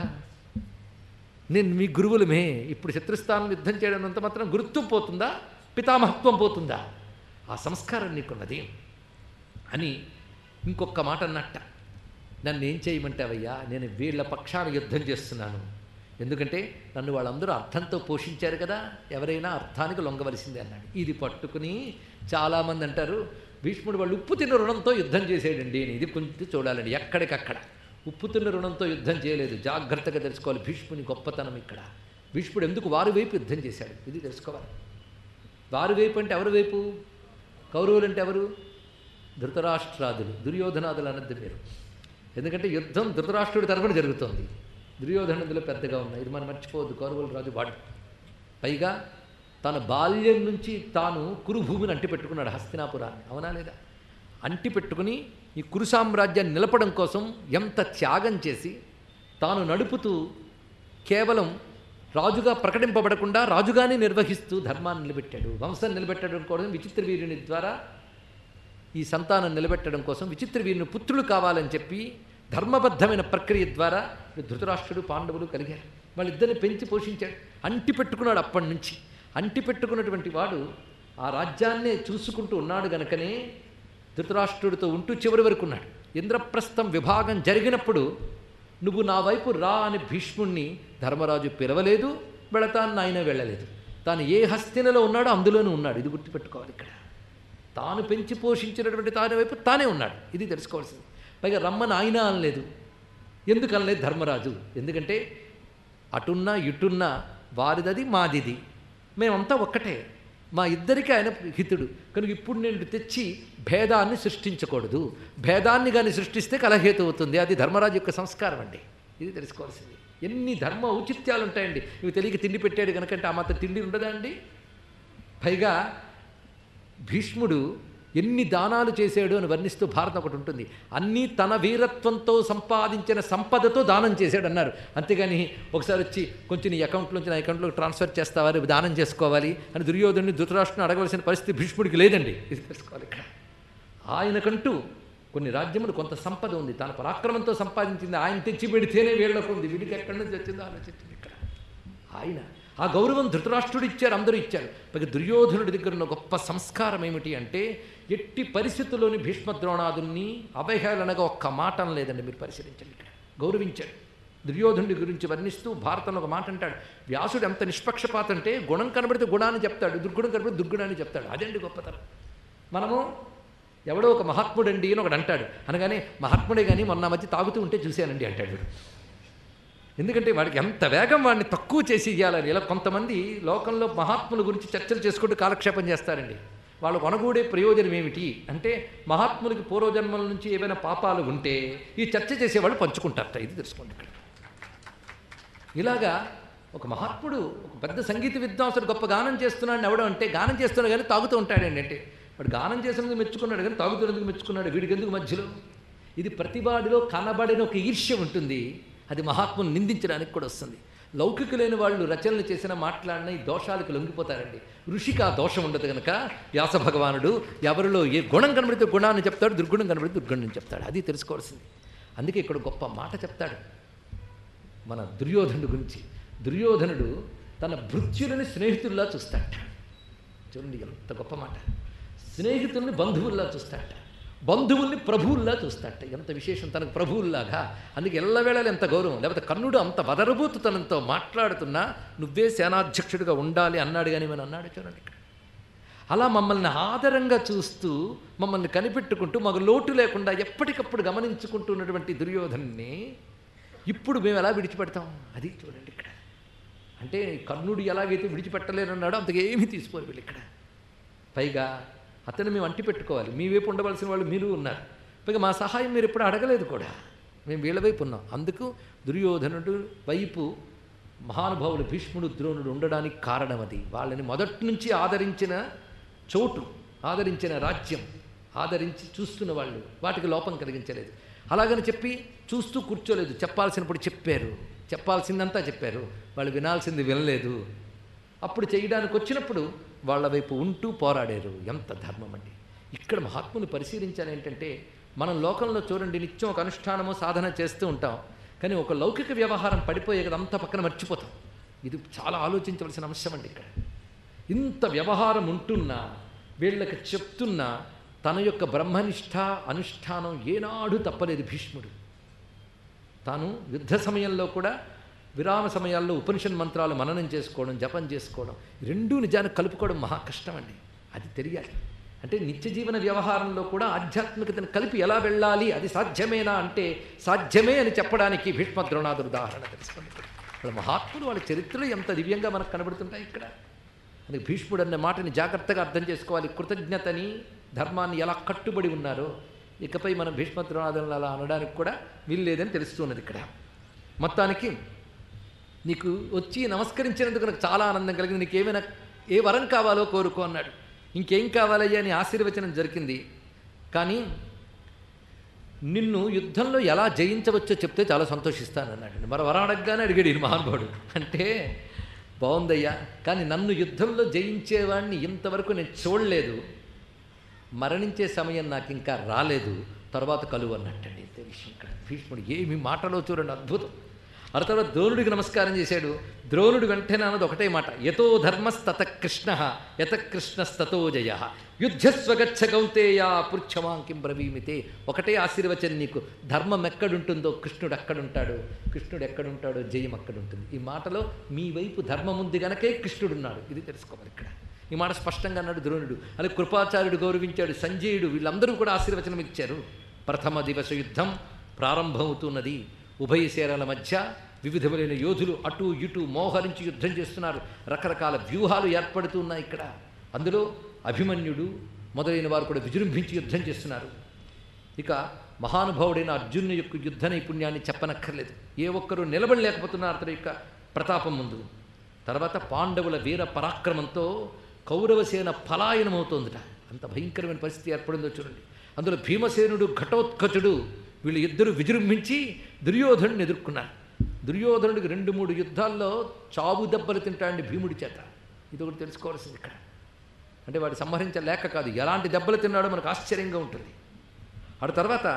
నేను మీ గురువులమే ఇప్పుడు శత్రుస్థానం యుద్ధం చేయడం అంత మాత్రం గురుత్వం పోతుందా పితామహత్వం పోతుందా ఆ సంస్కారం నీకున్నది అని ఇంకొక మాట అన్నట్ట నన్ను ఏం చేయమంటావయ్యా నేను వీళ్ళ పక్షాన యుద్ధం చేస్తున్నాను ఎందుకంటే నన్ను వాళ్ళందరూ అర్థంతో పోషించారు కదా ఎవరైనా అర్థానికి లొంగవలసిందే అన్నాడు ఇది పట్టుకుని చాలామంది అంటారు భీష్ముడు వాళ్ళు ఉప్పు తిన్న రుణంతో యుద్ధం చేసేయండి అని ఇది కొంచెం చూడాలండి ఎక్కడికక్కడ ఉప్పు తిన్న రుణంతో యుద్ధం చేయలేదు జాగ్రత్తగా తెలుసుకోవాలి భీష్ముని గొప్పతనం ఇక్కడ భీష్ముడు ఎందుకు వారి వైపు యుద్ధం చేశాడు ఇది తెలుసుకోవాలి వారి వైపు అంటే ఎవరి వైపు కౌరవులు అంటే ఎవరు ధృతరాష్ట్రాదులు దుర్యోధనాదులు అన్నది మీరు ఎందుకంటే యుద్ధం ధృతరాష్ట్రుడి తరఫున జరుగుతోంది దుర్యోధనుడిలో పెద్దగా ఉన్నాయి ఇది మనం మర్చిపోవద్దు కౌరవుల రాజు వాడు పైగా తన బాల్యం నుంచి తాను కురుభూమిని అంటి పెట్టుకున్నాడు హస్తినాపురాన్ని అవునా లేదా అంటి పెట్టుకుని ఈ కురు సామ్రాజ్యాన్ని నిలపడం కోసం ఎంత త్యాగం చేసి తాను నడుపుతూ కేవలం రాజుగా ప్రకటింపబడకుండా రాజుగానే నిర్వహిస్తూ ధర్మాన్ని నిలబెట్టాడు వంశం నిలబెట్టడం కోసం విచిత్ర వీరుని ద్వారా ఈ సంతానం నిలబెట్టడం కోసం విచిత్ర వీరుని పుత్రులు కావాలని చెప్పి ధర్మబద్ధమైన ప్రక్రియ ద్వారా ధృతరాష్ట్రుడు పాండవులు కలిగారు వాళ్ళిద్దరిని పెంచి పోషించాడు అంటి పెట్టుకున్నాడు అప్పటి నుంచి అంటి పెట్టుకున్నటువంటి వాడు ఆ రాజ్యాన్నే చూసుకుంటూ ఉన్నాడు గనుకనే ధృతరాష్ట్రుడితో ఉంటూ చివరి వరకు ఉన్నాడు ఇంద్రప్రస్థం విభాగం జరిగినప్పుడు నువ్వు నా వైపు రా అని భీష్ముణ్ణి ధర్మరాజు పిలవలేదు వెళతాను ఆయన వెళ్ళలేదు తాను ఏ హస్తినలో ఉన్నాడో అందులోనే ఉన్నాడు ఇది గుర్తుపెట్టుకోవాలి ఇక్కడ తాను పెంచి పోషించినటువంటి తాని వైపు తానే ఉన్నాడు ఇది తెలుసుకోవాల్సింది పైగా రమ్మని ఆయన అనలేదు ఎందుకు అనలేదు ధర్మరాజు ఎందుకంటే అటున్నా ఇటున్నా వారిదది మాదిది మేమంతా ఒక్కటే మా ఇద్దరికి ఆయన హితుడు కనుక ఇప్పుడు నేను తెచ్చి భేదాన్ని సృష్టించకూడదు భేదాన్ని కానీ సృష్టిస్తే కలహేతు అవుతుంది అది ధర్మరాజు యొక్క సంస్కారం అండి ఇది తెలుసుకోవాల్సింది ఎన్ని ధర్మ ఔచిత్యాలు ఉంటాయండి ఇవి తెలియక తిండి పెట్టాడు కనుకంటే ఆ మాత్రం తిండి ఉండదా అండి పైగా భీష్ముడు ఎన్ని దానాలు చేశాడు అని వర్ణిస్తూ భారతం ఒకటి ఉంటుంది అన్నీ తన వీరత్వంతో సంపాదించిన సంపదతో దానం చేశాడు అన్నారు అంతేగాని ఒకసారి వచ్చి కొంచెం నీ అకౌంట్లోంచి నా అకౌంట్లోకి ట్రాన్స్ఫర్ చేస్తావా రేపు దానం చేసుకోవాలి అని దుర్యోధనుని ధృతరాష్ట్రుని అడగవలసిన పరిస్థితి భీష్ముడికి లేదండి ఇది తెలుసుకోవాలి ఇక్కడ ఆయనకంటూ కొన్ని రాజ్యములు కొంత సంపద ఉంది తన పరాక్రమంతో సంపాదించింది ఆయన తెచ్చి పెడితేనే వీళ్ళకు ఉంది వీడికి ఎక్కడి నుంచి వచ్చిందో ఆలోచించింది ఇక్కడ ఆయన ఆ గౌరవం ధృతరాష్ట్రుడు ఇచ్చారు అందరూ ఇచ్చారు పైగా దుర్యోధనుడి దగ్గర ఉన్న గొప్ప సంస్కారం ఏమిటి అంటే ఎట్టి పరిస్థితుల్లోని భీష్మద్రోణాదుల్ని అవహేళనగా ఒక్క మాట లేదండి మీరు పరిశీలించండి ఇక్కడ గౌరవించాడు దుర్యోధనుడి గురించి వర్ణిస్తూ భారతంలో ఒక మాట అంటాడు వ్యాసుడు ఎంత నిష్పక్షపాత అంటే గుణం కనబడితే గుణాన్ని చెప్తాడు దుర్గుణం కనబడితే దుర్గుణాన్ని చెప్తాడు అదండి గొప్పతనం మనము ఎవడో ఒక మహాత్ముడండి అని ఒకడు అంటాడు అనగానే మహాత్ముడే కానీ మొన్న మధ్య తాగుతూ ఉంటే చూశానండి అంటాడు వీడు ఎందుకంటే వాడికి ఎంత వేగం వాడిని తక్కువ చేసి ఇవ్వాలని ఇలా కొంతమంది లోకంలో మహాత్ముల గురించి చర్చలు చేసుకుంటూ కాలక్షేపం చేస్తారండి వాళ్ళు కొనగూడే ప్రయోజనం ఏమిటి అంటే మహాత్ములకి పూర్వజన్మల నుంచి ఏవైనా పాపాలు ఉంటే ఈ చర్చ చేసేవాళ్ళు పంచుకుంటారట ఇది తెలుసుకోండి ఇక్కడ ఇలాగా ఒక మహాత్ముడు ఒక పెద్ద సంగీత విద్వాంసుడు గొప్ప గానం చేస్తున్నాడు ఎవడో అంటే గానం చేస్తున్నాడు కానీ తాగుతూ ఉంటాడండి అంటే వాడు గానం చేసినందుకు మెచ్చుకున్నాడు కానీ తాగుతున్నందుకు మెచ్చుకున్నాడు వీడికి ఎందుకు మధ్యలో ఇది ప్రతివాడిలో కనబడిన ఒక ఈర్ష్య ఉంటుంది అది మహాత్ముని నిందించడానికి కూడా వస్తుంది లౌకికులైన వాళ్ళు రచనలు చేసిన మాట్లాడిన ఈ దోషాలకు లొంగిపోతారండి ఋషికి ఆ దోషం ఉండదు కనుక వ్యాస భగవానుడు ఎవరిలో ఏ గుణం కనబడితే గుణాన్ని చెప్తాడు దుర్గుణం కనబడితే దుర్గుణం చెప్తాడు అది తెలుసుకోవాల్సింది అందుకే ఇక్కడ గొప్ప మాట చెప్తాడు మన దుర్యోధనుడు గురించి దుర్యోధనుడు తన భృత్యులని స్నేహితుల్లా చూస్తాట చూడండి ఎంత గొప్ప మాట స్నేహితుల్ని బంధువుల్లా చూస్తాట బంధువుల్ని ప్రభువుల్లా చూస్తాట ఎంత విశేషం తనకు ప్రభువుల్లాగా అందుకే ఎల్లవేళలు ఎంత గౌరవం లేకపోతే కర్ణుడు అంత వదరబూతుతనంతో మాట్లాడుతున్నా నువ్వే సేనాధ్యక్షుడిగా ఉండాలి అన్నాడు కానీ మనం అన్నాడు చూడండి ఇక్కడ అలా మమ్మల్ని ఆదరంగా చూస్తూ మమ్మల్ని కనిపెట్టుకుంటూ మాకు లోటు లేకుండా ఎప్పటికప్పుడు గమనించుకుంటున్నటువంటి దుర్యోధన్ని ఇప్పుడు మేము ఎలా విడిచిపెడతాం అది చూడండి ఇక్కడ అంటే కర్ణుడు ఎలాగైతే విడిచిపెట్టలేనన్నాడో అంతకేమీ తీసుకోరు వీళ్ళు ఇక్కడ పైగా అతను మేము అంటి పెట్టుకోవాలి మీ వైపు ఉండవలసిన వాళ్ళు మీరు ఉన్నారు పైగా మా సహాయం మీరు ఎప్పుడు అడగలేదు కూడా మేము వీళ్ళ వైపు ఉన్నాం అందుకు దుర్యోధనుడు వైపు మహానుభావులు భీష్ముడు ద్రోణుడు ఉండడానికి కారణం అది వాళ్ళని మొదటి నుంచి ఆదరించిన చోటు ఆదరించిన రాజ్యం ఆదరించి చూస్తున్న వాళ్ళు వాటికి లోపం కలిగించలేదు అలాగని చెప్పి చూస్తూ కూర్చోలేదు చెప్పాల్సినప్పుడు చెప్పారు చెప్పాల్సిందంతా చెప్పారు వాళ్ళు వినాల్సింది వినలేదు అప్పుడు చేయడానికి వచ్చినప్పుడు వాళ్ళ వైపు ఉంటూ పోరాడారు ఎంత ధర్మం అండి ఇక్కడ మహాత్ములు పరిశీలించాలి ఏంటంటే మనం లోకంలో చూడండి నిత్యం ఒక అనుష్ఠానము సాధన చేస్తూ ఉంటాం కానీ ఒక లౌకిక వ్యవహారం పడిపోయే కదా అంతా పక్కన మర్చిపోతాం ఇది చాలా ఆలోచించవలసిన అంశం అండి ఇక్కడ ఇంత వ్యవహారం ఉంటున్నా వీళ్ళకి చెప్తున్నా తన యొక్క బ్రహ్మనిష్ట అనుష్ఠానం ఏనాడు తప్పలేదు భీష్ముడు తాను యుద్ధ సమయంలో కూడా విరామ సమయాల్లో ఉపనిషత్ మంత్రాలు మననం చేసుకోవడం జపం చేసుకోవడం రెండూ నిజానికి కలుపుకోవడం మహా కష్టం అండి అది తెలియాలి అంటే నిత్య జీవన వ్యవహారంలో కూడా ఆధ్యాత్మికతను కలిపి ఎలా వెళ్ళాలి అది సాధ్యమేనా అంటే సాధ్యమే అని చెప్పడానికి భీష్మ ద్రోణాదులు ఉదాహరణ తెలుసుకోండి ఇక్కడ మహాత్ములు వాళ్ళ చరిత్రలు ఎంత దివ్యంగా మనకు కనబడుతుంటాయి ఇక్కడ అందుకే భీష్ముడు అనే మాటని జాగ్రత్తగా అర్థం చేసుకోవాలి కృతజ్ఞతని ధర్మాన్ని ఎలా కట్టుబడి ఉన్నారో ఇకపై మనం భీష్మ ద్రోణాదులను అలా అనడానికి కూడా వీల్లేదని తెలుస్తున్నది ఇక్కడ మొత్తానికి నీకు వచ్చి నమస్కరించినందుకు నాకు చాలా ఆనందం కలిగింది నీకు ఏమైనా ఏ వరం కావాలో కోరుకో అన్నాడు ఇంకేం కావాలయ్యా అని ఆశీర్వచనం జరిగింది కానీ నిన్ను యుద్ధంలో ఎలా జయించవచ్చో చెప్తే చాలా సంతోషిస్తానన్నాడు మరి వరం అడగగానే అడిగాడు ఈ మహానుభావుడు అంటే బాగుందయ్యా కానీ నన్ను యుద్ధంలో జయించేవాడిని ఇంతవరకు నేను చూడలేదు మరణించే సమయం నాకు ఇంకా రాలేదు తర్వాత కలువు అన్నట్టండి ఇంతే విషయం ఇక్కడ భీష్ముడు ఏమి మాటలో చూడండి అద్భుతం ఆ తర్వాత ద్రోణుడికి నమస్కారం చేశాడు ద్రోణుడు వెంటనే అన్నది ఒకటే మాట యతో ధర్మస్తత కృష్ణ యత కృష్ణస్తతో జయ యుద్ధస్వగచ్చ కౌతేయ పృచ్ఛమాంకిం బ్రవీమితే ఒకటే ఆశీర్వచనం నీకు ధర్మం ఎక్కడుంటుందో కృష్ణుడు అక్కడుంటాడు కృష్ణుడు ఎక్కడుంటాడో జయం అక్కడుంటుంది ఈ మాటలో మీ వైపు ధర్మం ఉంది గనకే కృష్ణుడున్నాడు ఇది తెలుసుకోవాలి ఇక్కడ ఈ మాట స్పష్టంగా అన్నాడు ద్రోణుడు అలాగే కృపాచార్యుడు గౌరవించాడు సంజయుడు వీళ్ళందరూ కూడా ఆశీర్వచనం ఇచ్చారు ప్రథమ దివస యుద్ధం ప్రారంభమవుతున్నది ఉభయ సేనల మధ్య వివిధములైన యోధులు అటు ఇటు మోహరించి యుద్ధం చేస్తున్నారు రకరకాల వ్యూహాలు ఏర్పడుతున్నాయి ఇక్కడ అందులో అభిమన్యుడు మొదలైన వారు కూడా విజృంభించి యుద్ధం చేస్తున్నారు ఇక మహానుభావుడైన అర్జునుని యొక్క యుద్ధ నైపుణ్యాన్ని చెప్పనక్కర్లేదు ఏ ఒక్కరూ నిలబడలేకపోతున్నారు అతని యొక్క ప్రతాపం ముందు తర్వాత పాండవుల వీర పరాక్రమంతో కౌరవసేన పలాయనమవుతోందిట అంత భయంకరమైన పరిస్థితి ఏర్పడిందో చూడండి అందులో భీమసేనుడు ఘటోత్కచుడు వీళ్ళు ఇద్దరు విజృంభించి దుర్యోధనుడిని ఎదుర్కొన్నారు దుర్యోధనుడికి రెండు మూడు యుద్ధాల్లో చావు దెబ్బలు తింటాడండి భీముడి చేత ఇది ఒకటి తెలుసుకోవాల్సింది ఇక్కడ అంటే వాడు సంహరించలేక కాదు ఎలాంటి దెబ్బలు తిన్నాడో మనకు ఆశ్చర్యంగా ఉంటుంది ఆ తర్వాత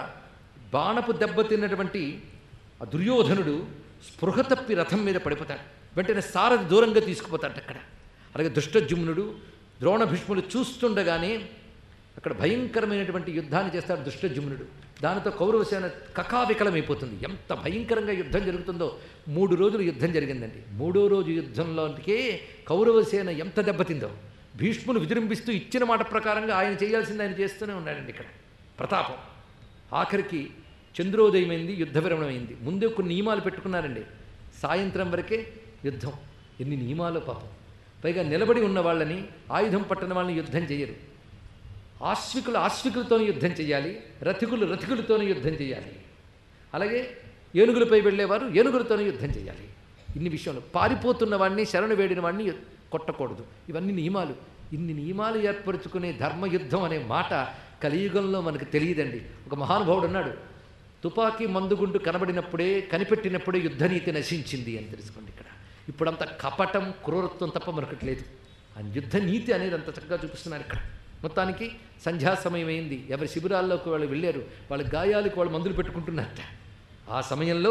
బాణపు దెబ్బ తిన్నటువంటి ఆ దుర్యోధనుడు స్పృహ తప్పి రథం మీద పడిపోతాడు వెంటనే సారథి దూరంగా తీసుకుపోతాడు అక్కడ అలాగే దుష్టజుమ్నుడు ద్రోణ భీష్ముడు చూస్తుండగానే అక్కడ భయంకరమైనటువంటి యుద్ధాన్ని చేస్తాడు దుష్టజుమ్నుడు దానితో కౌరవసేన కకావికలమైపోతుంది ఎంత భయంకరంగా యుద్ధం జరుగుతుందో మూడు రోజులు యుద్ధం జరిగిందండి మూడో రోజు యుద్ధంలోకే కౌరవసేన ఎంత దెబ్బతిందో భీష్ముడు విజృంభిస్తూ ఇచ్చిన మాట ప్రకారంగా ఆయన చేయాల్సింది ఆయన చేస్తూనే ఉన్నాడండి ఇక్కడ ప్రతాపం ఆఖరికి చంద్రోదయమైంది యుద్ధ విరమణమైంది ముందే కొన్ని నియమాలు పెట్టుకున్నారండి సాయంత్రం వరకే యుద్ధం ఎన్ని నియమాలు పాపం పైగా నిలబడి ఉన్న వాళ్ళని ఆయుధం పట్టిన వాళ్ళని యుద్ధం చేయరు ఆశ్వికులు ఆశ్వికులతోనే యుద్ధం చేయాలి రథికులు రథికులతోనే యుద్ధం చేయాలి అలాగే ఏనుగులపై వెళ్ళేవారు ఏనుగులతోనే యుద్ధం చేయాలి ఇన్ని విషయాలు పారిపోతున్న వాడిని శరణు వేడిన వాడిని కొట్టకూడదు ఇవన్నీ నియమాలు ఇన్ని నియమాలు ఏర్పరచుకునే ధర్మయుద్ధం అనే మాట కలియుగంలో మనకు తెలియదండి ఒక మహానుభావుడు అన్నాడు తుపాకీ మందుగుండు కనబడినప్పుడే కనిపెట్టినప్పుడే యుద్ధనీతి నశించింది అని తెలుసుకోండి ఇక్కడ ఇప్పుడంతా కపటం క్రూరత్వం తప్ప మరొకటి లేదు ఆ యుద్ధ నీతి అనేది అంత చక్కగా చూపిస్తున్నారు ఇక్కడ మొత్తానికి సంధ్యా సమయం అయింది ఎవరి శిబిరాల్లోకి వాళ్ళు వెళ్ళారు వాళ్ళ గాయాలకు వాళ్ళు మందులు పెట్టుకుంటున్నారట ఆ సమయంలో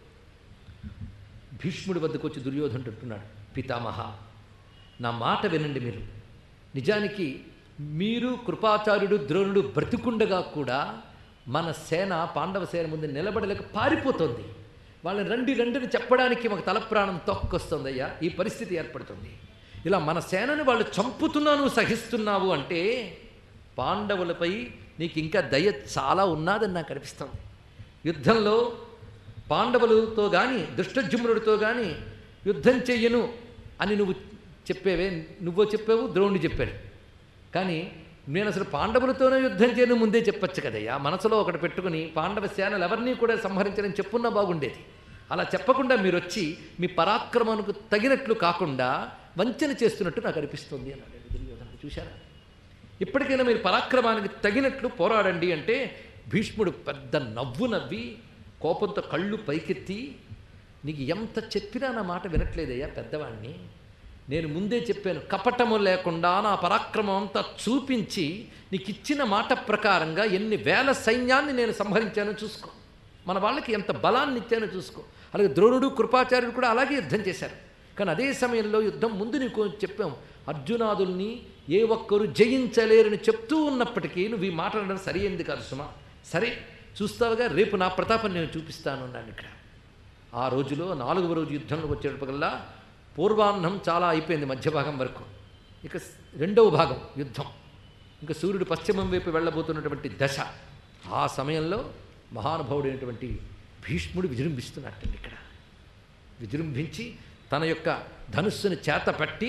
భీష్ముడి వద్దకు వచ్చి దుర్యోధనుడు అంటున్నాడు పితామహ నా మాట వినండి మీరు నిజానికి మీరు కృపాచార్యుడు ద్రోణుడు బ్రతికుండగా కూడా మన సేన పాండవ సేన ముందు నిలబడలేక పారిపోతుంది వాళ్ళని రండి రండిని చెప్పడానికి మాకు తలప్రాణం తొక్కొస్తుందయ్యా ఈ పరిస్థితి ఏర్పడుతుంది ఇలా మన సేనని వాళ్ళు చంపుతున్నాను సహిస్తున్నావు అంటే పాండవులపై నీకు ఇంకా దయ చాలా ఉన్నదని నాకు అనిపిస్తుంది యుద్ధంలో పాండవులతో కానీ దుష్టజుమ్నుడితో కానీ యుద్ధం చెయ్యను అని నువ్వు చెప్పేవే నువ్వో చెప్పావు ద్రోణుడు చెప్పాడు కానీ నేను అసలు పాండవులతోనే యుద్ధం చేయను ముందే చెప్పొచ్చు కదయ్యా మనసులో ఒకటి పెట్టుకుని పాండవ సేనలు ఎవరినీ కూడా సంహరించడం చెప్పున్నా బాగుండేది అలా చెప్పకుండా మీరు వచ్చి మీ పరాక్రమానికి తగినట్లు కాకుండా వంచన చేస్తున్నట్టు నాకు అనిపిస్తుంది అన్నాడు దుర్యోధనుడు చూశారా ఇప్పటికైనా మీరు పరాక్రమానికి తగినట్లు పోరాడండి అంటే భీష్ముడు పెద్ద నవ్వు నవ్వి కోపంతో కళ్ళు పైకెత్తి నీకు ఎంత చెప్పినా నా మాట వినట్లేదయ్యా పెద్దవాణ్ణి నేను ముందే చెప్పాను కపటము లేకుండా నా పరాక్రమం అంతా చూపించి నీకు ఇచ్చిన మాట ప్రకారంగా ఎన్ని వేల సైన్యాన్ని నేను సంహరించానో చూసుకో మన వాళ్ళకి ఎంత బలాన్ని ఇచ్చానో చూసుకో అలాగే ద్రోణుడు కృపాచార్యుడు కూడా అలాగే యుద్ధం చేశారు కానీ అదే సమయంలో యుద్ధం ముందు నీకు చెప్పాం అర్జునాదుల్ని ఏ ఒక్కరు జయించలేరని చెప్తూ ఉన్నప్పటికీ నువ్వు ఈ మాట్లాడడం సరి అయింది కాదు సుమా సరే చూస్తావుగా రేపు నా ప్రతాపం నేను చూపిస్తాను అన్నాను ఇక్కడ ఆ రోజులో నాలుగవ రోజు యుద్ధంలోకి వచ్చేటప్పటికల్లా పూర్వాహ్నం చాలా అయిపోయింది మధ్య భాగం వరకు ఇక స్- రెండవ భాగం యుద్ధం ఇంకా సూర్యుడు పశ్చిమం వైపు వెళ్ళబోతున్నటువంటి దశ ఆ సమయంలో మహానుభావుడైనటువంటి భీష్ముడు విజృంభిస్తున్నట్టండి ఇక్కడ విజృంభించి తన యొక్క ధనుస్సుని చేతపట్టి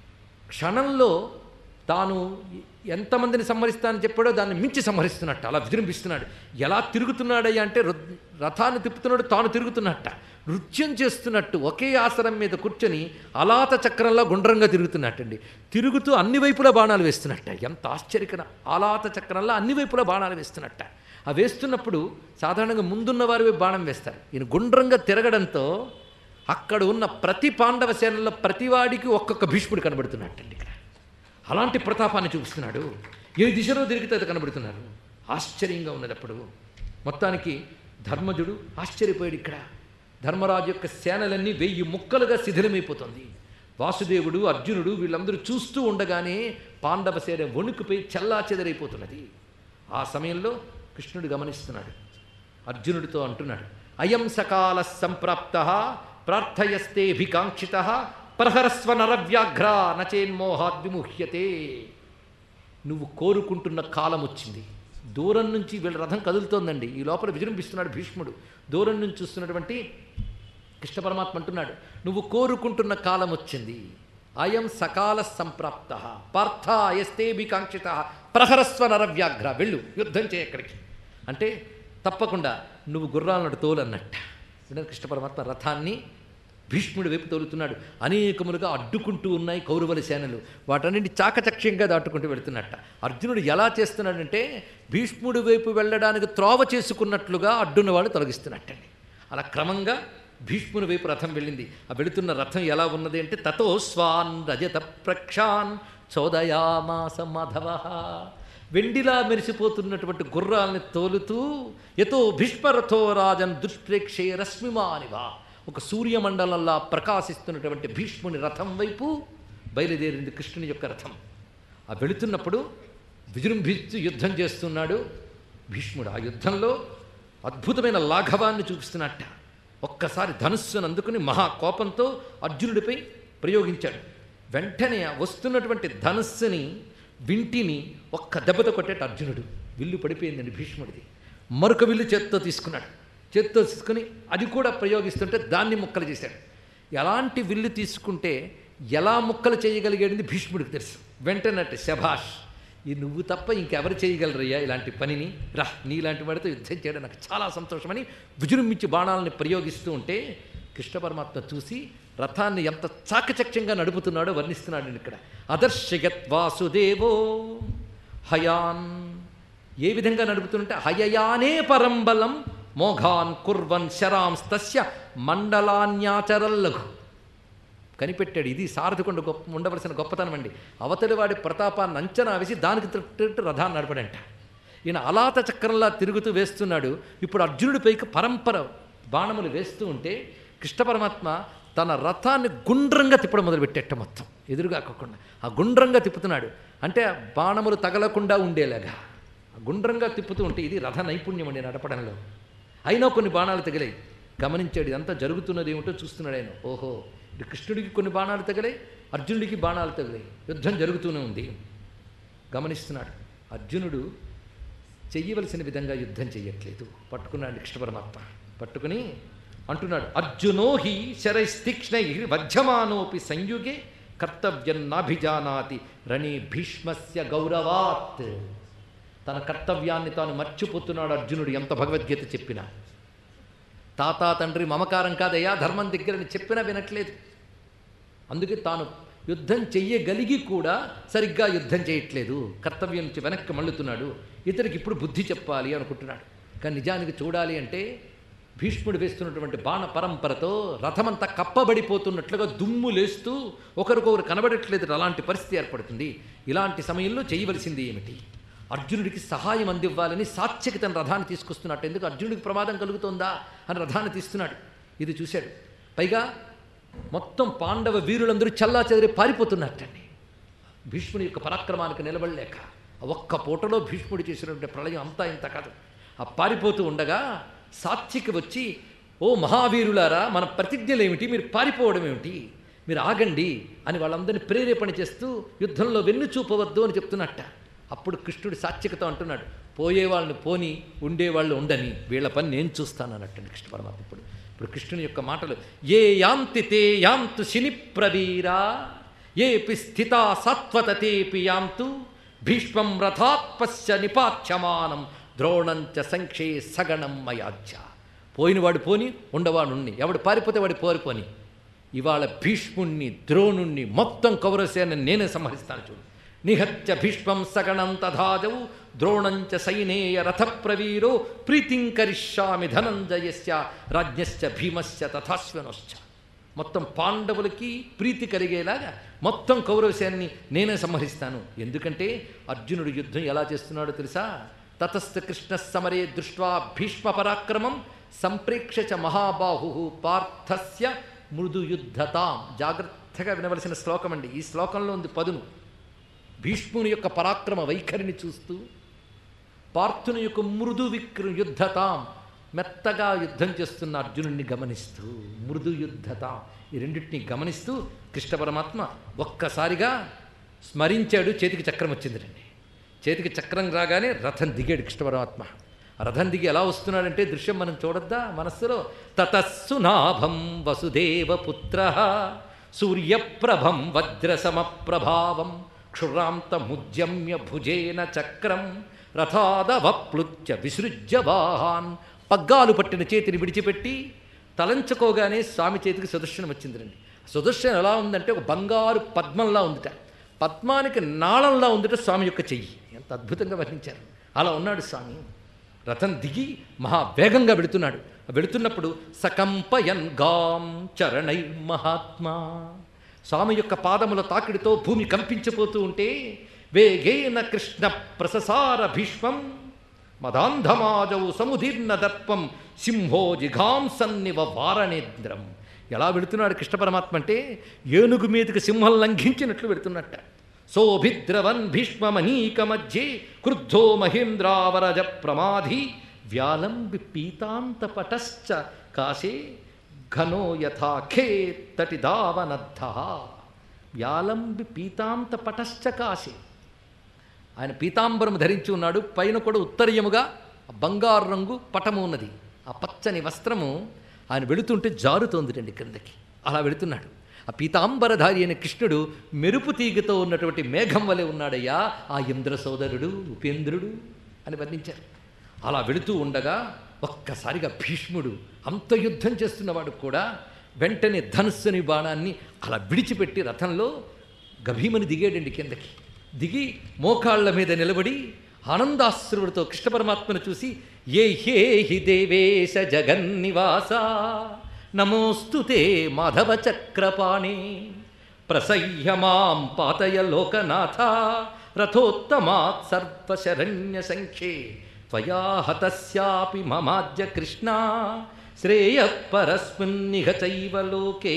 క్షణంలో తాను ఎంతమందిని సంహరిస్తానని చెప్పాడో దాన్ని మించి సంహరిస్తున్నట్ట అలా విజృంభిస్తున్నాడు ఎలా తిరుగుతున్నాడయ్యా అంటే రు- రథాన్ని తిప్పుతున్నాడు తాను తిరుగుతున్నట్ట నృత్యం చేస్తున్నట్టు ఒకే ఆసనం మీద కూర్చొని అలాత చక్రంలో గుండ్రంగా తిరుగుతున్నట్టండి తిరుగుతూ అన్ని వైపులా బాణాలు వేస్తున్నట్ట ఎంత ఆశ్చర్యకర ఆలాత చక్రంలో అన్ని వైపులా బాణాలు వేస్తున్నట్ట ఆ వేస్తున్నప్పుడు సాధారణంగా ముందున్న వారి బాణం వేస్తారు ఈయన గుండ్రంగా తిరగడంతో అక్కడ ఉన్న ప్రతి పాండవ సేనలో ప్రతివాడికి ఒక్కొక్క భీష్ముడు కనబడుతున్నట్టండి ఇక్కడ అలాంటి ప్రతాపాన్ని చూపిస్తున్నాడు ఏ దిశలో తిరిగితే అది కనబడుతున్నారు ఆశ్చర్యంగా ఉన్నది అప్పుడు మొత్తానికి ధర్మజుడు ఆశ్చర్యపోయాడు ఇక్కడ ధర్మరాజు యొక్క సేనలన్నీ వెయ్యి ముక్కలుగా శిథిలమైపోతుంది వాసుదేవుడు అర్జునుడు వీళ్ళందరూ చూస్తూ ఉండగానే పాండవ సేన వణుకుపోయి చల్లా చెదరైపోతున్నది ఆ సమయంలో కృష్ణుడు గమనిస్తున్నాడు అర్జునుడితో అంటున్నాడు అయం సకాల సంప్రాప్త ప్రార్థయస్తేభికాంక్షిత ప్రహరస్వ నరవ్యాఘ్ర నచేన్మోహాద్ విముహ్యతే నువ్వు కోరుకుంటున్న కాలం వచ్చింది దూరం నుంచి వీళ్ళ రథం కదులుతోందండి ఈ లోపల విజృంభిస్తున్నాడు భీష్ముడు దూరం నుంచి చూస్తున్నటువంటి కృష్ణ పరమాత్మ అంటున్నాడు నువ్వు కోరుకుంటున్న కాలం వచ్చింది అయం సకాల సంప్రాప్త పార్థ ఎస్తేబి కాంక్షిత ప్రహరస్వ నరవ్యాఘ్ర వెళ్ళు యుద్ధం చేయ ఎక్కడికి అంటే తప్పకుండా నువ్వు గుర్రాలను తోలన్నట్ట విన్నారు కృష్ణ పరమాత్మ రథాన్ని భీష్ముడి వైపు తోలుతున్నాడు అనేకములుగా అడ్డుకుంటూ ఉన్నాయి కౌరవుల సేనలు వాటన్నింటి చాకచక్యంగా దాటుకుంటూ వెళుతున్నట్ట అర్జునుడు ఎలా చేస్తున్నాడంటే భీష్ముడి వైపు వెళ్ళడానికి త్రోవ చేసుకున్నట్లుగా అడ్డున్న వాళ్ళు తొలగిస్తున్నట్టండి అలా క్రమంగా భీష్ముని వైపు రథం వెళ్ళింది ఆ వెళుతున్న రథం ఎలా ఉన్నది అంటే తతో స్వాన్ రజత ప్రక్షాన్ చోదయామాస మాధవ వెండిలా మెరిసిపోతున్నటువంటి గుర్రాల్ని తోలుతూ ఎతో భీష్మరథో రాజన్ దుష్ప్రేక్షే రశ్మిమానివా ఒక సూర్యమండలంలా ప్రకాశిస్తున్నటువంటి భీష్ముని రథం వైపు బయలుదేరింది కృష్ణుని యొక్క రథం ఆ వెళుతున్నప్పుడు విజృంభిస్తూ యుద్ధం చేస్తున్నాడు భీష్ముడు ఆ యుద్ధంలో అద్భుతమైన లాఘవాన్ని చూపిస్తున్నట్ట ఒక్కసారి ధనుస్సును అందుకుని మహా కోపంతో అర్జునుడిపై ప్రయోగించాడు వెంటనే ఆ వస్తున్నటువంటి ధనుస్సుని వింటిని ఒక్క దెబ్బతో కొట్టేట అర్జునుడు విల్లు పడిపోయిందండి భీష్ముడిది మరొక విల్లు చేత్తో తీసుకున్నాడు చేత్తో తీసుకుని అది కూడా ప్రయోగిస్తుంటే దాన్ని ముక్కలు చేశాడు ఎలాంటి విల్లు తీసుకుంటే ఎలా ముక్కలు చేయగలిగేది భీష్ముడికి తెలుసు వెంటనట్టు శభాష్ ఈ నువ్వు తప్ప ఇంకెవరు చేయగలరయ్యా ఇలాంటి పనిని రా నీలాంటి వాడితో యుద్ధం చేయడం నాకు చాలా సంతోషమని విజృంభించి బాణాలని ప్రయోగిస్తూ ఉంటే కృష్ణ పరమాత్మ చూసి రథాన్ని ఎంత చాకచక్యంగా నడుపుతున్నాడో వర్ణిస్తున్నాడు ఇక్కడ అదర్శయత్ వాసుదేవో హయాన్ ఏ విధంగా నడుపుతుంటే హయయానే పరంబలం మోఘాన్ కుర్వన్ శరాంస్తస్య మండలాన్యాచరల్లఘు కనిపెట్టాడు ఇది సారథికొండ గొప్ప ఉండవలసిన గొప్పతనం అండి అవతలి వాడి ప్రతాపాన్ని అంచనా వేసి దానికి తగ్గట్టు రథాన్ని నడపడంట ఈయన అలాత చక్రంలా తిరుగుతూ వేస్తున్నాడు ఇప్పుడు అర్జునుడిపైకి పరంపర బాణములు వేస్తూ ఉంటే కృష్ణ పరమాత్మ తన రథాన్ని గుండ్రంగా తిప్పడం మొదలుపెట్టేట మొత్తం ఎదురుగా కాకుండా ఆ గుండ్రంగా తిప్పుతున్నాడు అంటే ఆ బాణములు తగలకుండా ఉండేలాగా ఆ గుండ్రంగా తిప్పుతూ ఉంటే ఇది రథ నైపుణ్యం అండి నడపడంలో అయినా కొన్ని బాణాలు తగిలాయి గమనించాడు ఇదంతా జరుగుతున్నది ఏమిటో చూస్తున్నాడు ఆయన ఓహో ఇటు కృష్ణుడికి కొన్ని బాణాలు తగిలాయి అర్జునుడికి బాణాలు తగిలాయి యుద్ధం జరుగుతూనే ఉంది గమనిస్తున్నాడు అర్జునుడు చెయ్యవలసిన విధంగా యుద్ధం చెయ్యట్లేదు పట్టుకున్నాడు కృష్ణ పరమాత్మ పట్టుకుని అంటున్నాడు అర్జునో హి శరైస్తీక్ష్ణై వధ్యమానోపి సంయుగే కర్తవ్యం నాభిజానాతి రణి భీష్మస్య గౌరవాత్ తన కర్తవ్యాన్ని తాను మర్చిపోతున్నాడు అర్జునుడు ఎంత భగవద్గీత చెప్పినా తాత తండ్రి మమకారం కాదయ్యా ధర్మం దగ్గరని చెప్పినా వినట్లేదు అందుకే తాను యుద్ధం చెయ్యగలిగి కూడా సరిగ్గా యుద్ధం చేయట్లేదు కర్తవ్యం నుంచి వెనక్కి మళ్ళుతున్నాడు ఇతనికి ఇప్పుడు బుద్ధి చెప్పాలి అనుకుంటున్నాడు కానీ నిజానికి చూడాలి అంటే భీష్ముడు వేస్తున్నటువంటి బాణ పరంపరతో రథమంతా కప్పబడిపోతున్నట్లుగా దుమ్ము లేస్తూ ఒకరికొకరు కనబడట్లేదు అలాంటి పరిస్థితి ఏర్పడుతుంది ఇలాంటి సమయంలో చేయవలసింది ఏమిటి అర్జునుడికి సహాయం అందివ్వాలని సాత్యకి తన రథాన్ని తీసుకొస్తున్నట్టు ఎందుకు అర్జునుడికి ప్రమాదం కలుగుతోందా అని రథాన్ని తీస్తున్నాడు ఇది చూశాడు పైగా మొత్తం పాండవ వీరులందరూ చల్లా చెదిరి పారిపోతున్నట్టండి భీష్ముడి యొక్క పరాక్రమానికి నిలబడలేక ఆ ఒక్క పూటలో భీష్ముడు చేసినటువంటి ప్రళయం అంతా ఇంత కాదు ఆ పారిపోతూ ఉండగా సాత్వికి వచ్చి ఓ మహావీరులారా మన ప్రతిజ్ఞలు ఏమిటి మీరు పారిపోవడం ఏమిటి మీరు ఆగండి అని వాళ్ళందరినీ ప్రేరేపణ చేస్తూ యుద్ధంలో వెన్ను చూపవద్దు అని చెప్తున్నట్ట అప్పుడు కృష్ణుడు సాత్వికతో అంటున్నాడు పోయే వాళ్ళని పోని ఉండేవాళ్ళు ఉండని వీళ్ళ పని నేను చూస్తాను అన్నట్టండి కృష్ణ పరమాత్మ ఇప్పుడు ఇప్పుడు కృష్ణుని యొక్క మాటలు ఏ యాంతి తే యాంతు శిని ప్రవీరా ఏపి స్థితా సత్వతతేపి యాంతు భీష్మం రథాత్పశ్య నిపాచ్యమానం ద్రోణంచ సంక్షే సగణం మయాజ్య పోయినవాడు పోని ఉండవాడు ఉండి ఎవడు పారిపోతే వాడు పారిపోని ఇవాళ భీష్ముణ్ణి ద్రోణుణ్ణి మొత్తం కౌరసేన నేనే సంహరిస్తాను చూడు నిహత్య భీష్మం సగణం తథాజౌ ద్రోణంచ సైనేయ రథప్రవీరో ప్రీతిం కరిష్యామి ధనంజయస్య రాజ్ఞశ్చ భీమస్య తథాశ్వనశ్చ మొత్తం పాండవులకి ప్రీతి కలిగేలాగా మొత్తం కౌరవసేన్ని నేనే సంహరిస్తాను ఎందుకంటే అర్జునుడు యుద్ధం ఎలా చేస్తున్నాడో తెలుసా తతస్థ కృష్ణ సమరే దృష్ట్వా భీష్మ పరాక్రమం సంప్రేక్ష చ మహాబాహు పార్థస్య మృదు యుద్ధతాం జాగ్రత్తగా వినవలసిన శ్లోకం అండి ఈ శ్లోకంలో ఉంది పదును భీష్ముని యొక్క పరాక్రమ వైఖరిని చూస్తూ పార్థుని యొక్క మృదు విక్ర యుద్ధతాం మెత్తగా యుద్ధం చేస్తున్న అర్జునుడిని గమనిస్తూ మృదు యుద్ధతాం ఈ రెండింటిని గమనిస్తూ కృష్ణ పరమాత్మ ఒక్కసారిగా స్మరించాడు చేతికి చక్రం వచ్చిందిరండి చేతికి చక్రం రాగానే రథం దిగాడు కృష్ణ పరమాత్మ ఆ రథం దిగి ఎలా వస్తున్నాడంటే దృశ్యం మనం చూడొద్దా మనస్సులో తతస్సు నాభం వసుదేవ పుత్ర సూర్యప్రభం వజ్రసమప్రభావం క్షురాంతముద్యమ్య భుజేన చక్రం రథాదవప్లుత్య విసృజ్య వాహాన్ పగ్గాలు పట్టిన చేతిని విడిచిపెట్టి తలంచుకోగానే స్వామి చేతికి సుదర్శనం వచ్చిందిరండి సుదర్శనం ఎలా ఉందంటే ఒక బంగారు పద్మంలా ఉందిట పద్మానికి నాళంలా ఉందిట స్వామి యొక్క చెయ్యి ఎంత అద్భుతంగా వర్ణించారు అలా ఉన్నాడు స్వామి రథం దిగి మహా వేగంగా వెళుతున్నాడు వెళుతున్నప్పుడు సకంపయన్ గాం చరణై మహాత్మా స్వామి యొక్క పాదముల తాకిడితో భూమి కంపించిపోతూ ఉంటే వేగేన కృష్ణ ప్రససార భీష్మం మదాంధమాజౌ సముదీర్ణ దర్పం సింహో జిఘాంసన్నివ వారణేంద్రం ఎలా వెళుతున్నాడు కృష్ణ పరమాత్మ అంటే ఏనుగు మీదకి సింహం లంఘించినట్లు వెళుతున్నట్ట సోభిద్రవన్ భీష్మమనీక మధ్యే క్రుద్ధో మహేంద్రావరజ ప్రమాధి వ్యాలంబి పీతాంత పటశ్చ కాశే ఘనో యథా ఖేత్తటి దావనద్ధ వ్యాలంబి పీతాంత పటశ్చ కాశే ఆయన పీతాంబరం ధరించి ఉన్నాడు పైన కూడా ఉత్తరీయముగా బంగారు రంగు పటము ఉన్నది ఆ పచ్చని వస్త్రము ఆయన వెళుతుంటే జారుతోందిటండి క్రిందకి అలా వెళుతున్నాడు ఆ పీతాంబరధారి అయిన కృష్ణుడు మెరుపు తీగతో ఉన్నటువంటి మేఘం వలె ఉన్నాడయ్యా ఆ ఇంద్ర సోదరుడు ఉపేంద్రుడు అని వర్ణించారు అలా వెళుతూ ఉండగా ఒక్కసారిగా భీష్ముడు అంత యుద్ధం చేస్తున్నవాడు కూడా వెంటనే ధనుస్సుని బాణాన్ని అలా విడిచిపెట్టి రథంలో గభీమని దిగాడండి కిందకి దిగి మోకాళ్ళ మీద నిలబడి ఆనందాశ్రువుడితో కృష్ణ పరమాత్మను చూసి ఏ హే హి దేవేశ జగన్నివాస నమోస్తుతే మాధవ చక్రపాణి ప్రసహ్య మాం పాతయ లోకనాథ రథోత్తమాత్ సర్వశరణ్య సంఖ్యే త్వయా హతస్యాపి మమాద్య కృష్ణ శ్రేయ పరస్మిన్నిహ చైవ లోకే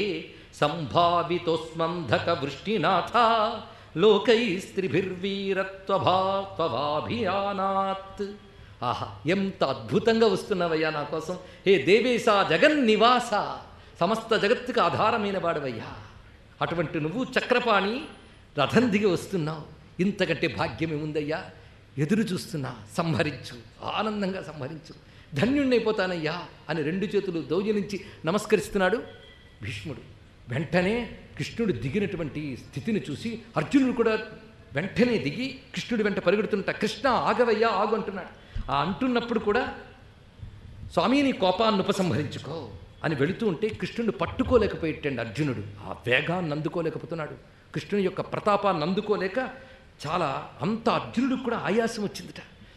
సంభావితోస్మంధక వృష్టినాథ లోకైస్త్రిభిర్వీరత్వభాత్వభాభియానాత్ ఆహా ఎంత అద్భుతంగా వస్తున్నావయ్యా నా కోసం హే దేవేశ జగన్నివాస సమస్త జగత్తుకు ఆధారమైన వాడవయ్యా అటువంటి నువ్వు చక్రపాణి రథం దిగి వస్తున్నావు ఇంతకంటే భాగ్యమేముందయ్యా ఎదురు చూస్తున్నా సంహరించు ఆనందంగా సంహరించు ధన్యుణ్ణైపోతానయ్యా అని రెండు చేతులు దౌర్జనించి నమస్కరిస్తున్నాడు భీష్ముడు వెంటనే కృష్ణుడు దిగినటువంటి స్థితిని చూసి అర్జునుడు కూడా వెంటనే దిగి కృష్ణుడి వెంట పరిగెడుతుంట కృష్ణ ఆగవయ్యా ఆగు అంటున్నాడు ఆ అంటున్నప్పుడు కూడా స్వామి నీ కోపాన్ని ఉపసంహరించుకో అని వెళుతూ ఉంటే కృష్ణుడిని పట్టుకోలేకపోయేటండి అర్జునుడు ఆ వేగాన్ని అందుకోలేకపోతున్నాడు కృష్ణుని యొక్క ప్రతాపాన్ని అందుకోలేక చాలా అంత అర్జునుడికి కూడా ఆయాసం వచ్చిందిట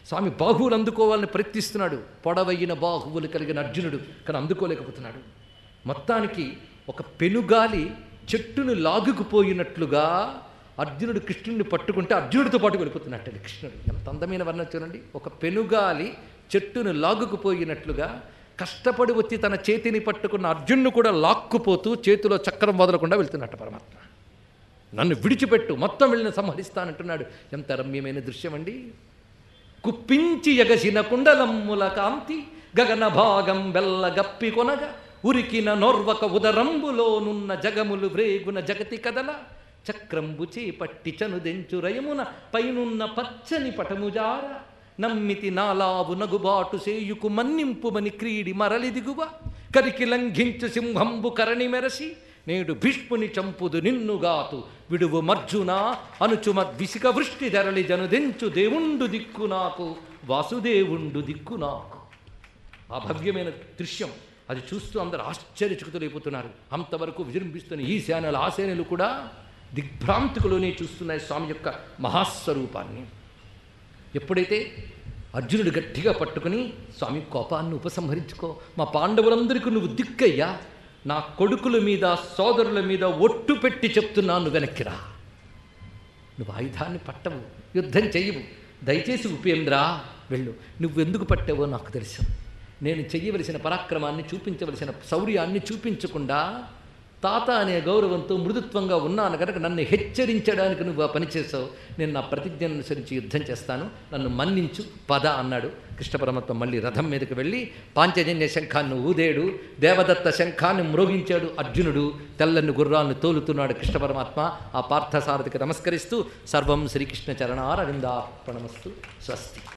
స్వామి బాహువులు అందుకోవాలని ప్రయత్నిస్తున్నాడు పొడవైన బాహువులు కలిగిన అర్జునుడు కానీ అందుకోలేకపోతున్నాడు మొత్తానికి ఒక పెనుగాలి చెట్టును లాగుకుపోయినట్లుగా అర్జునుడు కృష్ణుడిని పట్టుకుంటే అర్జునుడితో పాటు వెళ్ళిపోతున్నట్టు కృష్ణుడు ఎంత అందమైన వర్ణన చూడండి ఒక పెనుగాలి చెట్టును లాగుకుపోయినట్లుగా కష్టపడి వచ్చి తన చేతిని పట్టుకున్న అర్జునుడు కూడా లాక్కుపోతూ చేతిలో చక్రం వదలకుండా వెళ్తున్నట్టు పరమాత్మ నన్ను విడిచిపెట్టు మొత్తం వెళ్ళిన సంహరిస్తానంటున్నాడు ఎంత రమ్యమైన దృశ్యం అండి కుప్పించి ఎగసిన కుండలమ్ముల కాంతి గగన భాగం వెల్లగప్పి కొనగ ఉరికిన నోర్వక ఉదరంబులోనున్న జగములు వ్రేగున జగతి కదల చక్రంబు చేపట్టి చనుదెంచు రయమున పైనున్న పచ్చని పటముజార నమ్మితి నాలావు నగుబాటు సేయుకు మన్నింపుమని క్రీడి మరలి దిగువ కరికి లంఘించు సింహంబు కరణి మెరసి నేడు భీష్ముని చంపుదు నిన్నుగాతు విడువు మర్జున అనుచుమ విసిక వృష్టి ధరలి జనుదెంచు దేవుండు దిక్కు నాకు వాసుదేవుండు దిక్కు నాకు ఆ భవ్యమైన దృశ్యం అది చూస్తూ అందరూ ఆశ్చర్యచకుతులైపోతున్నారు అంతవరకు విజృంభిస్తున్న ఈ సేనలు ఆ సేనలు కూడా దిగ్భ్రాంతికులోనే చూస్తున్నాయి స్వామి యొక్క మహాస్వరూపాన్ని ఎప్పుడైతే అర్జునుడు గట్టిగా పట్టుకుని స్వామి కోపాన్ని ఉపసంహరించుకో మా పాండవులందరికీ నువ్వు దిక్కయ్యా నా కొడుకుల మీద సోదరుల మీద ఒట్టు పెట్టి చెప్తున్నాను వెనక్కిరా నువ్వు ఆయుధాన్ని పట్టవు యుద్ధం చెయ్యవు దయచేసి ఉపేంద్రా వెళ్ళు నువ్వెందుకు పట్టావో నాకు తెలుసు నేను చెయ్యవలసిన పరాక్రమాన్ని చూపించవలసిన శౌర్యాన్ని చూపించకుండా తాత అనే గౌరవంతో మృదుత్వంగా ఉన్నాను కనుక నన్ను హెచ్చరించడానికి నువ్వు ఆ పని చేసావు నేను నా ప్రతిజ్ఞను అనుసరించి యుద్ధం చేస్తాను నన్ను మన్నించు పద అన్నాడు కృష్ణ పరమాత్మ మళ్ళీ రథం మీదకి వెళ్ళి పాంచజన్య శంఖాన్ని ఊదేడు దేవదత్త శంఖాన్ని మ్రోగించాడు అర్జునుడు తెల్లని గుర్రాలను తోలుతున్నాడు కృష్ణ పరమాత్మ ఆ పార్థసారథికి నమస్కరిస్తూ సర్వం శ్రీకృష్ణ చరణారవిందార్పణమస్తు స్వస్తి